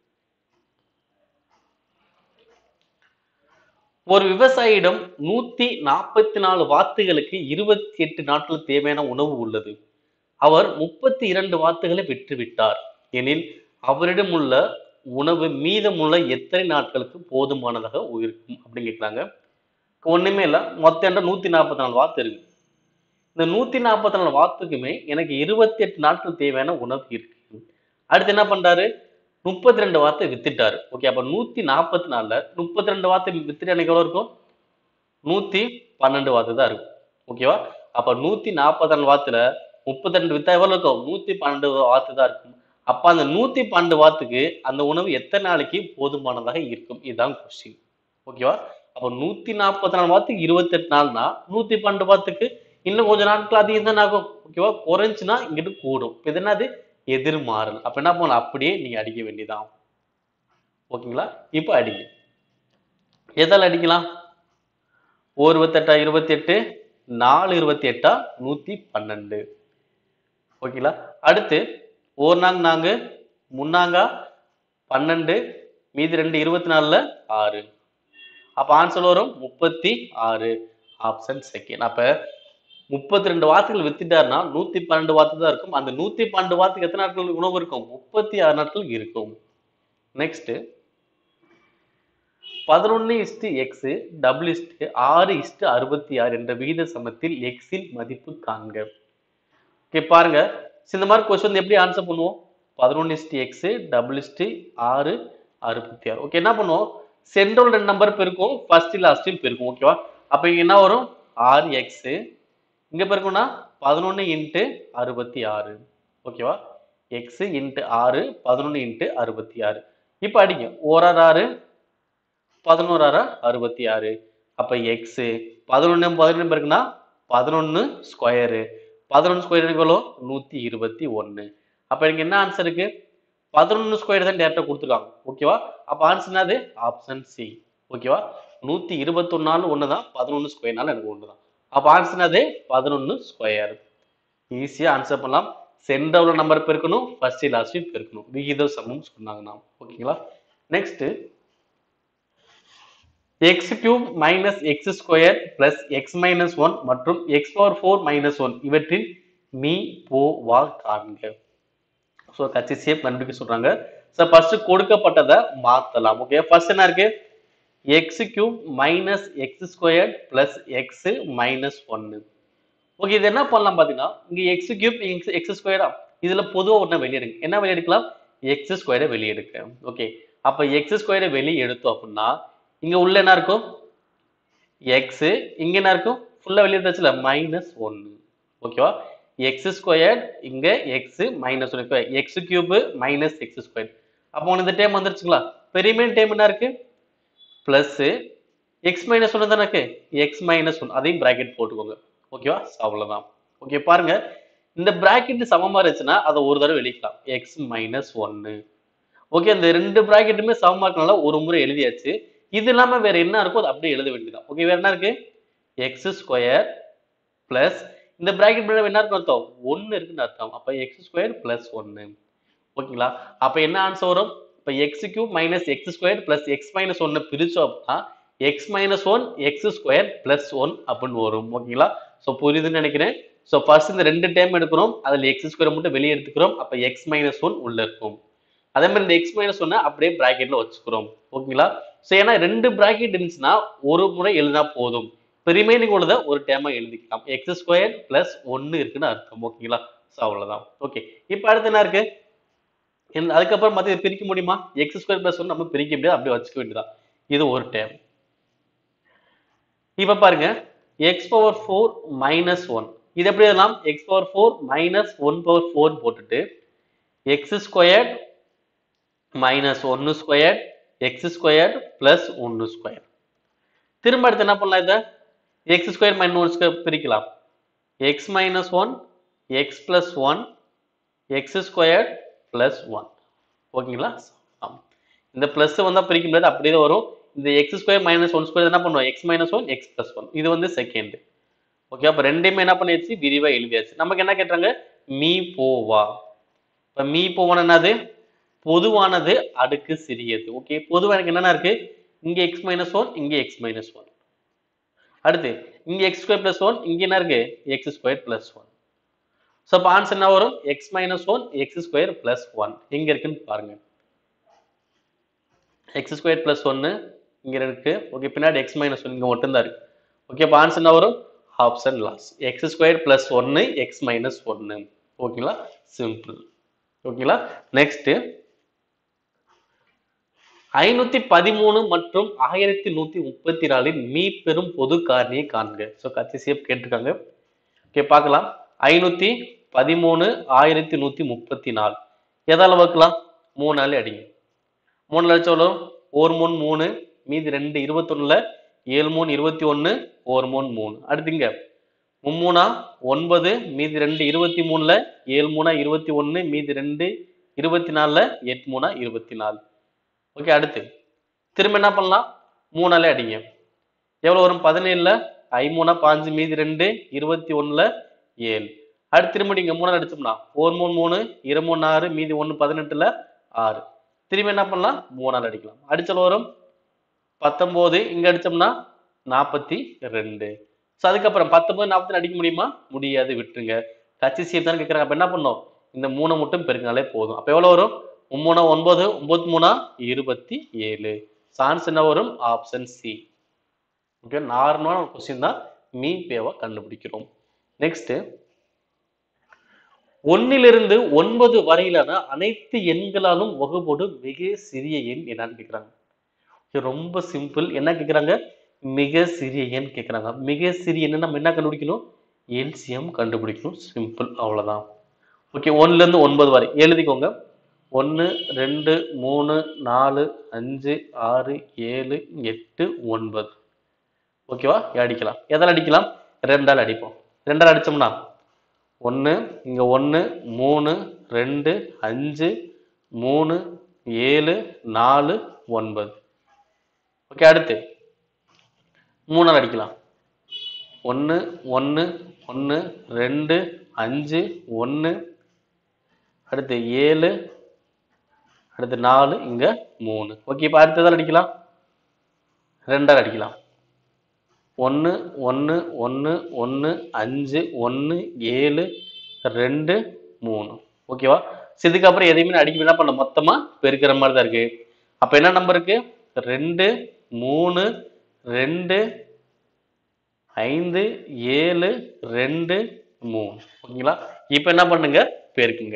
ஒரு விவசாயியிடம் நூத்தி நாற்பத்தி நாலு வாத்துகளுக்கு இருபத்தி எட்டு நாட்கள் தேவையான உணவு உள்ளது அவர் முப்பத்தி இரண்டு வாத்துகளை விற்றுவிட்டார் எனில் அவரிடம் உள்ள உணவு மீதமுள்ள எத்தனை நாட்களுக்கு போதுமானதாக இருக்கும் அப்படின்னு கேட்குறாங்க ஒண்ணுமே இல்லை மொத்தம் என்கிட்ட நூத்தி நாற்பத்தி நாலு வாத்து இருக்கு இந்த நூத்தி நாற்பத்தி நாலு வாத்துக்குமே எனக்கு இருபத்தி எட்டு நாட்கள் தேவையான உணவு இருக்கு அடுத்து என்ன பண்றாரு முப்பத்தி ரெண்டு வார்த்தை வித்துட்டாரு ஓகே அப்ப நூத்தி நாற்பத்தி நாலுல முப்பத்தி ரெண்டு வார்த்தை வித்துட்டு எனக்கு எவ்வளவு இருக்கும் நூத்தி பன்னெண்டு வார்த்தை தான் இருக்கும் ஓகேவா அப்ப நூத்தி நாற்பத்தி நாலு வார்த்தையில முப்பத்தி ரெண்டு வித்தா எவ்வளவு இருக்கும் நூத்தி பன்னெண்டு வார்த்தை தான் இருக்கும் அப்ப அந்த நூத்தி பன்னெண்டு வார்த்துக்கு அந்த உணவு எத்தனை நாளைக்கு போதுமானதாக இருக்கும் இதுதான் கொஸ்டின் ஓகேவா அப்ப நூத்தி நாற்பத்தி நாலு வார்த்தைக்கு இருபத்தெட்டு நாள்னா நூத்தி பன்னெண்டு வார்த்துக்கு இன்னும் கொஞ்ச நாட்கள் அதிகம் தான் ஆகும் ஓகேவா குறைஞ்சுன்னா இங்கிட்டு கூடும் இப்ப இது என்னது எதிர்மாறல் அப்ப என்ன பண்ணலாம் அப்படியே நீங்க அடிக்க வேண்டியதான் ஓகேங்களா இப்போ அடிங்க எதால அடிக்கலாம் ஒரு இருபத்தெட்டா இருபத்தி எட்டு நாலு இருபத்தி எட்டா நூத்தி பன்னெண்டு ஓகேங்களா அடுத்து ஒரு நாங்க நாங்க முன்னாங்க பன்னெண்டு மீதி ரெண்டு இருபத்தி நாலுல ஆறு அப்ப ஆன்சர் வரும் முப்பத்தி ஆறு ஆப்ஷன் செகண்ட் அப்ப முப்பத்தி ரெண்டு வாத்துகள் வித்துட்டாருன்னா நூத்தி பன்னெண்டு வாத்து தான் இருக்கும் அந்த நூத்தி பன்னெண்டு வாத்துக்கு எத்தனை நாட்கள் உணவு இருக்கும் முப்பத்தி ஆறு நாட்கள் இருக்கும் நெக்ஸ்ட் பதினொன்னு இஸ்டு எக்ஸ் டபுள் இஸ்டு ஆறு இஸ்டு அறுபத்தி ஆறு என்ற விகித சமத்தில் எக்ஸின் மதிப்பு காண்க ஓகே பாருங்க so இந்த மாதிரி கொஸ்டின் எப்படி ஆன்சர் பண்ணுவோம் பதினொன்னு இஸ்டு எக்ஸ் டபுள் இஸ்டு ஆறு அறுபத்தி ஆறு ஓகே என்ன பண்ணுவோம் சென்ட்ரல் ரெண்டு நம்பர் பெருக்கும் ஃபர்ஸ்ட் லாஸ்டில் பெருக்கும் ஓகேவா அப்ப இங்க என்ன வரும் ஆறு எக்ஸ் இங்க பெருக்கும்னா பதினொன்னு இன்ட்டு அறுபத்தி ஆறு ஓகேவா எக்ஸ் இன்ட்டு ஆறு பதினொன்னு இன்ட்டு அறுபத்தி ஆறு இப்போ அடிங்க ஓராறு ஆறு பதினோராறு அறுபத்தி ஆறு அப்ப எக்ஸ் பதினொன்னு பதினொன்று இருக்குன்னா பதினொன்னு ஸ்கொயரு பதினொன்று ஸ்கொயர் எவ்வளோ நூத்தி இருபத்தி ஒண்ணு அப்ப எனக்கு என்ன ஆன்சர் இருக்கு பதினொன்னு ஸ்கொயர் தான் டேரக்டா கொடுத்துருக்காங்க ஓகேவா அப்ப ஆன்சர் என்னது ஆப்ஷன் சி ஓகேவா நூத்தி இருபத்தொன்னாலும் ஒன்று தான் பதினொன்று ஸ்கொயர்னாலும் எனக்கு ஒன்று தான் அப்போ ஆன்சர் என்னது பதினொன்று ஸ்கொயர் ஈஸியாக ஆன்சர் பண்ணலாம் சென்டர்ல நம்பர் பெருக்கணும் ஃபர்ஸ்ட் லாஸ்ட் பெருக்கணும் விகித சமம் சொன்னாங்க நாம் ஓகேங்களா next x cube minus x square plus x minus one மற்றும் x power four minus one இவற்றின் மீ போ வா காண்க ஸோ கட்சி சேப் கண்டுபிடிக்க சொல்றாங்க ஸோ ஃபர்ஸ்ட் கொடுக்கப்பட்டதை மாத்தலாம் ஓகே ஃபர்ஸ்ட் என்ன இருக்கு x cube minus x square plus x minus ஒன்னு ஓகே இது என்ன பண்ணலாம் பார்த்தீங்கன்னா இங்க எக்ஸ் கியூப் எக்ஸ் எக்ஸ் ஸ்கொயரா இதுல பொதுவாக ஒன்று வெளியெடுங்க என்ன வெளியெடுக்கலாம் எக்ஸ் ஸ்கொயரை வெளியெடுக்க ஓகே அப்போ எக்ஸ் ஸ்கொயரை வெளியே எடுத்தோம் அப்படின்னா இங்க உள்ள என்ன இருக்கும் எக்ஸ் இங்க என்ன இருக்கும் ஃபுல்லா வெளியே எடுத்தாச்சுல மைனஸ் ஒன்னு ஓகேவா எக்ஸ் ஸ்கொயர் இங்க x minus one x cube minus x square அப்போ உனக்கு இந்த டைம் வந்துருச்சுங்களா பெரியமேன் டைம் என்ன இருக்கு பிளஸ் எக்ஸ் மைனஸ் ஒன்று தானே இருக்கு எக்ஸ் மைனஸ் ஒன் அதையும் பிராக்கெட் போட்டுக்கோங்க ஓகேவா அவ்வளவுதான் ஓகே பாருங்க இந்த பிராக்கெட் சமமா இருந்துச்சுன்னா அதை ஒரு தடவை வெளிக்கலாம் எக்ஸ் மைனஸ் ஒன்னு ஓகே இந்த ரெண்டு பிராக்கெட்டுமே சமமா இருக்கனால ஒரு முறை எழுதியாச்சு இது இல்லாம வேற என்ன இருக்கோ அதை அப்படியே எழுத வேண்டியதான் ஓகே வேற என்ன இருக்கு எக்ஸ் ஸ்கொயர் பிளஸ் இந்த பிராக்கெட் பின்னாடி என்ன இருக்கும் அர்த்தம் ஒன்னு இருக்குன்னு அர்த்தம் அப்ப எக்ஸ் ஸ்கொயர் பிளஸ் ஒன்னு ஓகேங்களா அப்ப என்ன ஆன்சர் வரும் இப்ப x cube minus x square plus x minus ஒன்னு பிரிச்சோம் அப்படின்னா x minus one x square plus one அப்படின்னு வரும் ஓகேங்களா ஸோ புரியுதுன்னு நினைக்கிறேன் ஸோ ஃபர்ஸ்ட் இந்த ரெண்டு டைம் எடுக்கிறோம் அதில் எக்ஸ் ஸ்கொயர் மட்டும் வெளியே எடுத்துக்கிறோம் அப்போ எக்ஸ் மைனஸ் ஒன் உள்ள இருக்கும் அதே மாதிரி இந்த எக்ஸ் மைனஸ் ஒன்னை அப்படியே பிராக்கெட்ல வச்சுக்கிறோம் ஓகேங்களா ஸோ ஏன்னா ரெண்டு பிராக்கெட் இருந்துச்சுன்னா ஒரு முறை எழுதினா போதும் இப்போ ரிமைனிங் உள்ளதை ஒரு டைமா எழுதிக்கலாம் எக்ஸ் ஸ்கொயர் பிளஸ் ஒன்று இருக்குன்னு அர்த்தம் ஓகேங்களா ஸோ அவ்வளோதான் ஓகே இப்போ அடுத்து என்ன இருக்கு இந்த- அதுக்கப்புறம் மற்ற பிரிக்க முடியுமா எக்ஸ் ஸ்கொயர் பிளஸ் ஒன் நம்ம பிரிக்க முடியாது அப்படியே வச்சுக்க வேண்டியதான் இது ஒரு டைம் இப்ப பாருங்க x power four minus one இது எப்படி எழுதலாம் x power four minus one power four போட்டுட்டு எக்ஸ் ஸ்கொயர் மைனஸ் ஒன்னு ஸ்கொயர் எக்ஸ் ஸ்கொயர் பிளஸ் ஒன்னு ஸ்கொயர் திரும்ப அடுத்து என்ன பண்ணலாம் இதை x square minus one square பிரிக்கலாம் x minus one x plus one x square plus one ஓகேங்களா ஆம். இந்த பிளஸ் வந்தா பிரிக்க முடியாது அப்படியே தான் வரும் இந்த x square minus one square என்ன பண்ணுவோம் x minus one x plus one இது வந்து செகண்ட் ஓகே அப்போ ரெண்டையுமே என்ன பண்ணியாச்சு விரிவா எழுதியாச்சு நமக்கு என்ன கேட்டாங்க மீ போவா இப்போ மீ போவான என்னது பொதுவானது அடுக்கு சிறியது ஓகே பொதுவா எனக்கு என்னென்ன இருக்கு இங்க எக்ஸ் மைனஸ் ஒன் இங்க எக்ஸ் மைனஸ் ஒன் அடுத்து இங்க எக்ஸ் ஸ்கொயர் பிளஸ் ஒன் இங்க என்ன இருக்கு x square plus one so அப்போ ஆன்சர் என்ன வரும் x minus one x square plus one எங்க இருக்குன்னு பாருங்க எக்ஸ் ஸ்கொயர் பிளஸ் ஒன்னு இங்க இருக்கு ஓகே பின்னாடி எக்ஸ் மைனஸ் ஒன் இங்க மட்டும்தான் இருக்கு ஓகே அப்போ ஆன்சர் என்ன வரும் ஆப்ஷன் லாஸ் எக்ஸ் ஸ்கொயர் பிளஸ் ஒன்னு எக்ஸ் மைனஸ் ஒன்னு ஓகேங்களா சிம்பிள் ஓகேங்களா நெக்ஸ்ட் ஐநூத்தி பதிமூணு மற்றும் ஆயிரத்தி நூத்தி முப்பத்தி நாலின் மீ பெரும் பொது காரணியை காண்க ஸோ கட்சி சேப் கேட்டிருக்காங்க ஓகே பார்க்கலாம் ஐநூத்தி பதிமூணு ஆயிரத்தி நூத்தி முப்பத்தி நாலு எதால வகுக்கலாம் மூணு நாள் அடிங்க மூணு லட்சம் எவ்வளோ ஒரு மூணு மூணு மீதி ரெண்டு இருபத்தொன்னுல ஏழு மூணு இருபத்தி ஒன்று ஒரு மூணு மூணு அடுத்துங்க மும்மூணா ஒன்பது மீதி ரெண்டு இருபத்தி மூணுல ஏழு மூணா இருபத்தி ஒன்று மீதி ரெண்டு இருபத்தி நாலுல எட்டு மூணா இருபத்தி நாலு ஓகே அடுத்து திரும்ப என்ன பண்ணலாம் மூணாலே அடிங்க எவ்வளோ வரும் பதினேழுல ஐமூணா பாஞ்சு மீதி ரெண்டு இருபத்தி ஒண்ணுல ஏழு அடுத்து திரும்ப நீங்க மூணால் அடிச்சோம்னா ஒரு மூணு மூணு இரு மூணு ஆறு மீதி ஒன்று பதினெட்டுல ஆறு திரும்ப என்ன பண்ணலாம் மூணால் அடிக்கலாம் அடிச்சல் வரும் பத்தொம்போது இங்க அடிச்சோம்னா நாற்பத்தி ரெண்டு ஸோ அதுக்கப்புறம் பத்தொன்பது நாற்பத்தி அடிக்க முடியுமா முடியாது விட்டுருங்க கட்சி சீர் தான் கேட்குறாங்க அப்போ என்ன பண்ணோம் இந்த மூணை மட்டும் பெருக்கினாலே போதும் அப்போ எவ்வளோ வரும் மூணா ஒன்பது ஒன்பது மூணா இருபத்தி ஏழு சான்ஸ் என்ன வரும் ஆப்ஷன் சி ஓகே நார்மலான கொஸ்டின் தான் மீ பேவை கண்டுபிடிக்கிறோம் நெக்ஸ்ட் ஒன்னிலிருந்து ஒன்பது வரையிலான அனைத்து எண்களாலும் வகுப்படும் மிக சிறிய எண் என்னன்னு கேட்குறாங்க இது ரொம்ப சிம்பிள் என்ன கேட்குறாங்க மிக சிறிய எண் கேட்குறாங்க மிக சிறிய எண்ணை நம்ம என்ன கண்டுபிடிக்கணும் எல்சிஎம் கண்டுபிடிக்கணும் சிம்பிள் அவ்வளவுதான் ஓகே ஒன்னுலேருந்து ஒன்பது வரை எழுதிக்கோங்க ஒன்று ரெண்டு மூணு நாலு அஞ்சு ஆறு ஏழு எட்டு ஒன்பது ஓகேவா அடிக்கலாம் எதால் அடிக்கலாம் ரெண்டால் அடிப்போம் ரெண்டால் அடிச்சோம்னா ஒன்று இங்கே ஒன்று மூணு ரெண்டு அஞ்சு மூணு ஏழு நாலு ஒன்பது ஓகே அடுத்து மூணால் அடிக்கலாம் ஒன்று ஒன்று ஒன்று ரெண்டு அஞ்சு ஒன்று அடுத்து ஏழு அடுத்து நாலு இங்க மூணு ஓகே இப்போ அடுத்ததால் அடிக்கலாம் ரெண்டால் அடிக்கலாம் ஒன்று ஒன்று ஒன்று ஒன்று அஞ்சு ஒன்று ஏழு ரெண்டு மூணு ஓகேவா So, இதுக்கப்புறம் எதையுமே நான் அடிக்க என்ன பண்ண மொத்தமா பெருக்கிற மாதிரி தான் இருக்கு அப்ப என்ன நம்பர் இருக்கு ரெண்டு மூணு ரெண்டு ஐந்து ஏழு ரெண்டு மூணு ஓகேங்களா இப்ப என்ன பண்ணுங்க பெருக்குங்க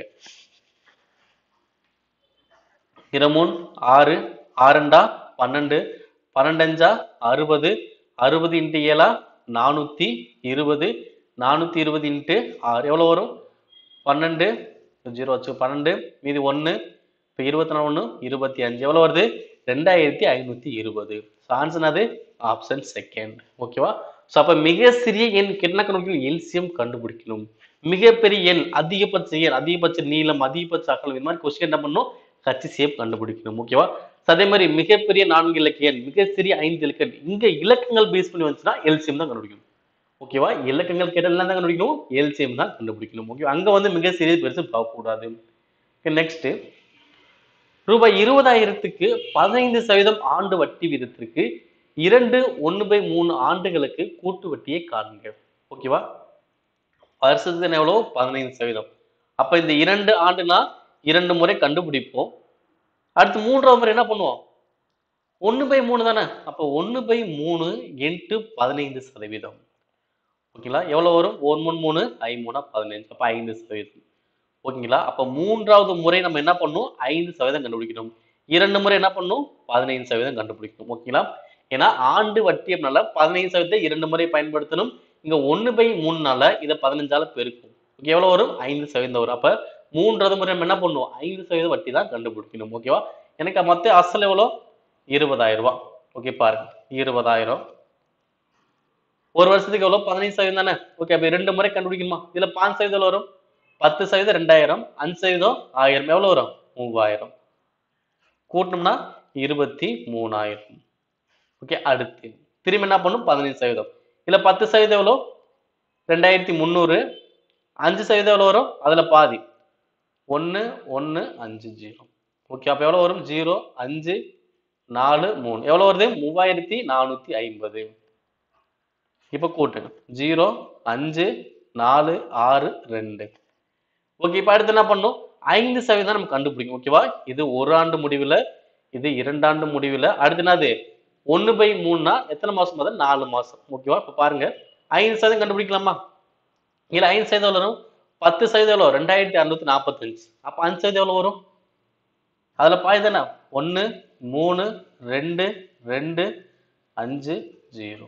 இருமூணு ஆறு ஆறுண்டா பன்னெண்டு பன்னெண்டஞ்சா அறுபது அறுபது இன்ட்டு ஏழா நானூத்தி இருபது நானூத்தி இருபது இன்ட்டு ஆறு எவ்வளவு வரும் பன்னெண்டு ஜீரோ வச்சு பன்னெண்டு மீதி ஒன்று இப்போ இருபத்தி நாலு ஒன்று இருபத்தி அஞ்சு எவ்வளோ வருது ரெண்டாயிரத்தி ஐநூற்றி இருபது ஆன்சர் அது ஆப்ஷன் செகண்ட் ஓகேவா ஸோ அப்போ மிக சிறிய எண் என்ன கணக்கில் எல்சியம் கண்டுபிடிக்கணும் மிகப்பெரிய எண் அதிகபட்ச எண் அதிகபட்ச நீளம் அதிகபட்ச அகலம் இது மாதிரி கொஸ்டின் என்ன பண்ணணும் கட்சி சேப் கண்டுபிடிக்கணும் ஓகேவா So, அதே மாதிரி மிகப்பெரிய நான்கு இலக்கிய எண் மிக சிறிய ஐந்து இலக்கிய எண் இங்க இலக்கங்கள் பேஸ் பண்ணி வந்துச்சுன்னா எல்சியம் தான் கண்டுபிடிக்கணும் ஓகேவா இலக்கங்கள் கேட்டதெல்லாம் தான் கண்டுபிடிக்கணும் எல்சியம் தான் கண்டுபிடிக்கணும் ஓகே அங்க வந்து மிக சிறிய பெருசு பார்க்கக்கூடாது நெக்ஸ்ட் ரூபாய் இருபதாயிரத்துக்கு பதினைந்து சதவீதம் ஆண்டு வட்டி வீதத்திற்கு இரண்டு ஒன்று பை மூணு ஆண்டுகளுக்கு கூட்டு வட்டியை காணுங்க ஓகேவா வருஷத்துக்கு எவ்வளோ பதினைந்து சதவீதம் அப்ப இந்த இரண்டு ஆண்டுனா இரண்டு முறை கண்டுபிடிப்போம் அடுத்து மூன்றாவது முறை என்ன பண்ணுவோம் ஒன்று பை மூணு தானே அப்போ ஒன்று பை மூணு இன்ட்டு பதினைந்து சதவீதம் ஓகேங்களா எவ்வளோ வரும் ஒரு மூணு மூணு ஐ மூணா பதினைஞ்சு அப்போ ஐந்து சதவீதம் ஓகேங்களா அப்போ மூன்றாவது முறை நம்ம என்ன பண்ணணும் ஐந்து சதவீதம் கண்டுபிடிக்கணும் இரண்டு முறை என்ன பண்ணணும் பதினைந்து சதவீதம் கண்டுபிடிக்கணும் ஓகேங்களா ஏன்னா ஆண்டு வட்டி அப்படின்னால பதினைந்து சதவீதத்தை இரண்டு முறை பயன்படுத்தணும் இங்க ஒன்று பை மூணுனால இதை பதினஞ்சால பெருக்கும் ஓகே எவ்வளோ வரும் ஐந்து சதவீதம் வரும் அப்போ மூன்றாவது முறை நம்ம என்ன பண்ணுவோம் ஐந்து சதவீதம் வட்டி தான் கண்டுபிடிக்கணும் ஓகேவா எனக்கு மொத்த அசல் எவ்வளோ இருபதாயிரம் ரூபாய் ஓகே பாருங்க இருபதாயிரம் ஒரு வருஷத்துக்கு எவ்வளோ பதினைந்து சதவீதம் தானே ஓகே அப்போ ரெண்டு முறை கண்டுபிடிக்கணுமா இதுல பாஞ்சு சதவீதம் எவ்வளவு வரும் பத்து சதவீதம் ரெண்டாயிரம் அஞ்சு சதவீதம் ஆயிரம் எவ்வளவு வரும் மூவாயிரம் கூட்டணும்னா இருபத்தி மூணாயிரம் ஓகே அடுத்து திரும்பி என்ன பண்ணும் பதினைந்து சதவீதம் இதுல பத்து சதவீதம் எவ்வளோ ரெண்டாயிரத்தி முந்நூறு அஞ்சு சதவீதம் எவ்வளோ வரும் அதுல பாதி ஒன்று ஒன்று அஞ்சு ஜீரோ ஓகே அப்போ எவ்வளோ வரும் ஜீரோ அஞ்சு நாலு மூணு எவ்வளோ வருது மூவாயிரத்தி நானூற்றி ஐம்பது இப்போ கூட்டுங்க ஜீரோ அஞ்சு நாலு ஆறு ரெண்டு ஓகே இப்போ அடுத்து என்ன பண்ணும் ஐந்து சதவீதம் நம்ம கண்டுபிடிக்கும் ஓகேவா இது ஒரு ஆண்டு முடிவில் இது இரண்டாண்டு முடிவில் அடுத்து என்னது ஒன்று பை மூணுனா எத்தனை மாசம் முதல் நாலு மாசம் ஓகேவா இப்போ பாருங்க ஐந்து சதவீதம் கண்டுபிடிக்கலாமா இல்லை ஐந்து சதவீதம் எவ்வளோ வரும் பத்து சதவீதம் எவ்வளோ ரெண்டாயிரத்தி அறுநூத்தி நாற்பத்தஞ்சு அப்போ அஞ்சு சதவீதம் எவ்வளோ வரும் அதில் பாதி தானே ஒன்று மூணு ரெண்டு ரெண்டு அஞ்சு ஜீரோ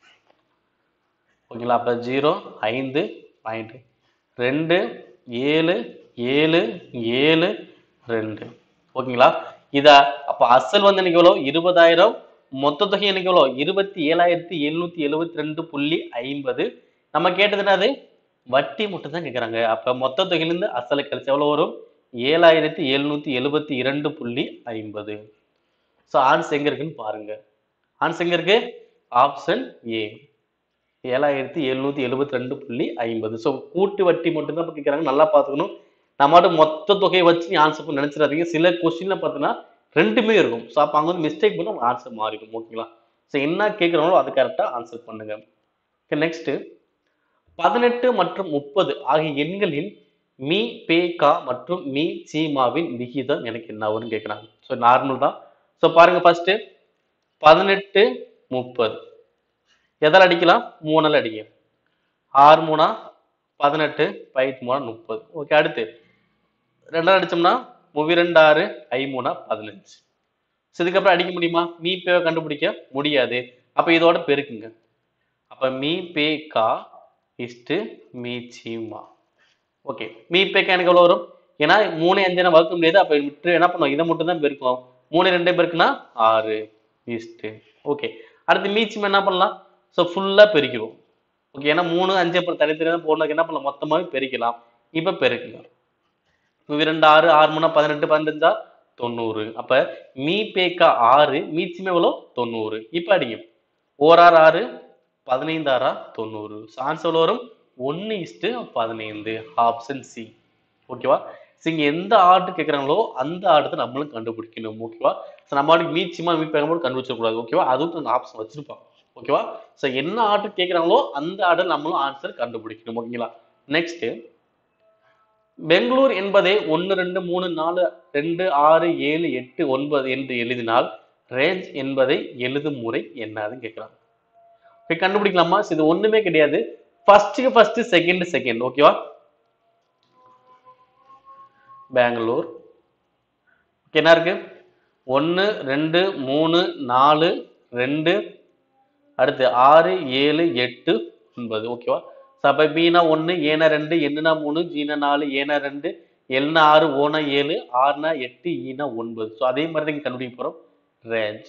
ஓகேங்களா அப்போ ஜீரோ ஐந்து பாயிண்ட் ரெண்டு ஏழு ஏழு ஏழு ரெண்டு ஓகேங்களா இதை அப்போ அசல் வந்து எனக்கு எவ்வளோ இருபதாயிரம் மொத்த தொகை எனக்கு எவ்வளோ இருபத்தி ஏழாயிரத்தி எழுநூத்தி எழுபத்தி ரெண்டு புள்ளி ஐம்பது நம்ம கேட்டது என்னது வட்டி மட்டும் தான் கேட்குறாங்க அப்போ மொத்த தொகையிலேருந்து அசலை கழிச்சு எவ்வளோ வரும் ஏழாயிரத்தி எழுநூத்தி எழுபத்தி இரண்டு புள்ளி ஐம்பது ஸோ ஆன்ஸ் எங்க இருக்குன்னு பாருங்க ஆன்ஸ் எங்க இருக்கு ஆப்ஷன் ஏ ஏழாயிரத்தி எழுநூத்தி எழுபத்தி ரெண்டு புள்ளி ஐம்பது ஸோ கூட்டு வட்டி மட்டும் தான் கேட்குறாங்க நல்லா பார்த்துக்கணும் நம்மகிட்ட மொத்த தொகையை வச்சு நீ ஆன்சர் பண்ண நினைச்சிடாதீங்க சில கொஸ்டின்ல பார்த்தீங்கன்னா ரெண்டுமே இருக்கும் ஸோ அப்போ அங்கே வந்து மிஸ்டேக் பண்ணி உங்க ஆன்சர் மாறிடும் ஓகேங்களா ஸோ என்ன கேட்குறாங்களோ அது கரெக்டாக ஆன்சர் பண்ணுங்க நெக்ஸ்ட் பதினெட்டு மற்றும் முப்பது ஆகிய எண்களில் மீ பே கா மற்றும் மீ சீமாவின் விகிதம் எனக்கு என்ன வரும்னு கேட்குறாங்க ஸோ நார்மல் தான் ஸோ பாருங்க ஃபர்ஸ்ட் பதினெட்டு முப்பது எதால் அடிக்கலாம் மூணால் அடிங்க ஆறு மூணா பதினெட்டு பைத்து மூணா முப்பது ஓகே அடுத்து ரெண்டாவது அடிச்சோம்னா மூவி ரெண்டு ஆறு ஐ மூணா பதினஞ்சு ஸோ இதுக்கப்புறம் அடிக்க முடியுமா மீ பேவை கண்டுபிடிக்க முடியாது அப்போ இதோட பெருக்குங்க அப்போ மீ பே கா இஸ்டு மீ சீமா ஓகே மீ பேக்கா எனக்கு எவ்வளோ வரும் ஏன்னா மூணு அஞ்சு நான் வகுக்க முடியாது அப்போ விட்டு என்ன பண்ணுவோம் இதை மட்டும் தான் பெருக்கும் மூணு ரெண்டே பெருக்குனா ஆறு இஸ்ட்டு ஓகே அடுத்து மீச்சியம் என்ன பண்ணலாம் ஸோ ஃபுல்லாக பெருக்கிடுவோம் ஓகே ஏன்னா மூணு அஞ்சு அப்புறம் தனித்தனியாக போடுறதுக்கு என்ன பண்ணலாம் மொத்தமாகவே பெருக்கலாம் இப்போ பெருக்குங்க இப்போ ரெண்டு ஆறு ஆறு மூணா பதினெட்டு பதினஞ்சா தொண்ணூறு அப்போ மீ பேக்கா ஆறு மீச்சியம் எவ்வளோ தொண்ணூறு இப்போ அடிங்க ஓராறு ஆறு பதினைந்து ஆறா தொண்ணூறு ஆன்சர் எவ்வளோ வரும் ஒன்று இஸ்ட்டு பதினைந்து ஆப்ஷன் சி ஓகேவா ஸோ இங்க எந்த ஆர்டர் கேட்குறாங்களோ அந்த ஆர்டர் நம்மளும் கண்டுபிடிக்கணும் ஓகேவா ஸோ நம்ம ஆர்டர் மீச்சியமா மீட் பண்ணும்போது கண்டுபிடிச்சிடக்கூடாது ஓகேவா அதுவும் ஆப்ஷன் வச்சிருப்பாங்க ஓகேவா ஸோ என்ன ஆர்டர் கேட்குறாங்களோ அந்த ஆர்டர் நம்மளும் ஆன்சர் கண்டுபிடிக்கணும் ஓகேங்களா நெக்ஸ்ட் பெங்களூர் என்பதை ஒன்று ரெண்டு மூணு நாலு ரெண்டு ஆறு ஏழு எட்டு ஒன்பது என்று எழுதினால் ரேஞ்ச் என்பதை எழுதும் முறை என்னன்னு கேட்குறாங்க ஓகே கண்டுபிடிக்கலாமா So, இது ஒண்ணுமே கிடையாது ஃபர்ஸ்ட்டுக்கு ஃபர்ஸ்ட் செகண்ட் செகண்ட் ஓகேவா பெங்களூர் ஓகே என்ன இருக்கு ஒன்று ரெண்டு மூணு நாலு ரெண்டு அடுத்து ஆறு ஏழு எட்டு ஒன்பது ஓகேவா ஸோ அப்போ பீனா ஒன்று ஏனா ரெண்டு என்னனா மூணு ஜீனா நாலு ஏனா ரெண்டு எல்னா ஆறு ஓனா ஏழு ஆறுனா எட்டு ஈனா ஒன்பது ஸோ அதே மாதிரி தான் இங்கே கண்டுபிடிக்க போகிறோம் ரேஞ்ச்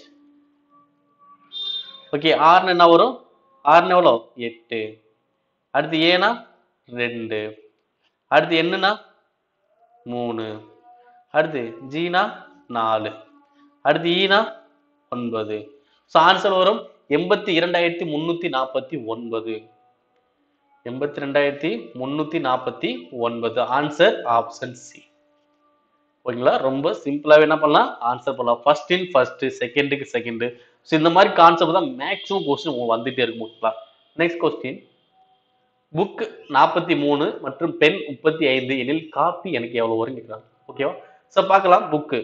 ஓகே ஆறுனா என்ன வரும் ஆறுனா எவ்வளோ எட்டு அடுத்து ஏனா ரெண்டு அடுத்து என்னன்னா மூணு அடுத்து ஜீனா நாலு அடுத்து ஈனா ஒன்பது ஸோ ஆன்சர் வரும் எண்பத்தி இரண்டாயிரத்தி முந்நூற்றி நாற்பத்தி ஒன்பது எண்பத்தி ரெண்டாயிரத்தி முந்நூற்றி நாற்பத்தி ஒன்பது ஆன்சர் ஆப்ஷன் சி ஓகேங்களா ரொம்ப சிம்பிளாகவே என்ன பண்ணலாம் ஆன்சர் பண்ணலாம் ஃபர்ஸ்ட் இன் ஃபர்ஸ்ட் செகண்டுக்கு செகண்டு ஸோ இந்த மாதிரி கான்செப்ட் தான் மேக்ஸிமம் கொஸ்டின் வந்துட்டே இருக்கும் ஓகேங்களா நெக்ஸ்ட் கொஸ்டின் புக் நாற்பத்தி மூணு மற்றும் பென் முப்பத்தி ஐந்து எனில் காப்பி எனக்கு எவ்வளவு வரும் கேட்குறாங்க ஓகேவா ஸோ பார்க்கலாம் புக்கு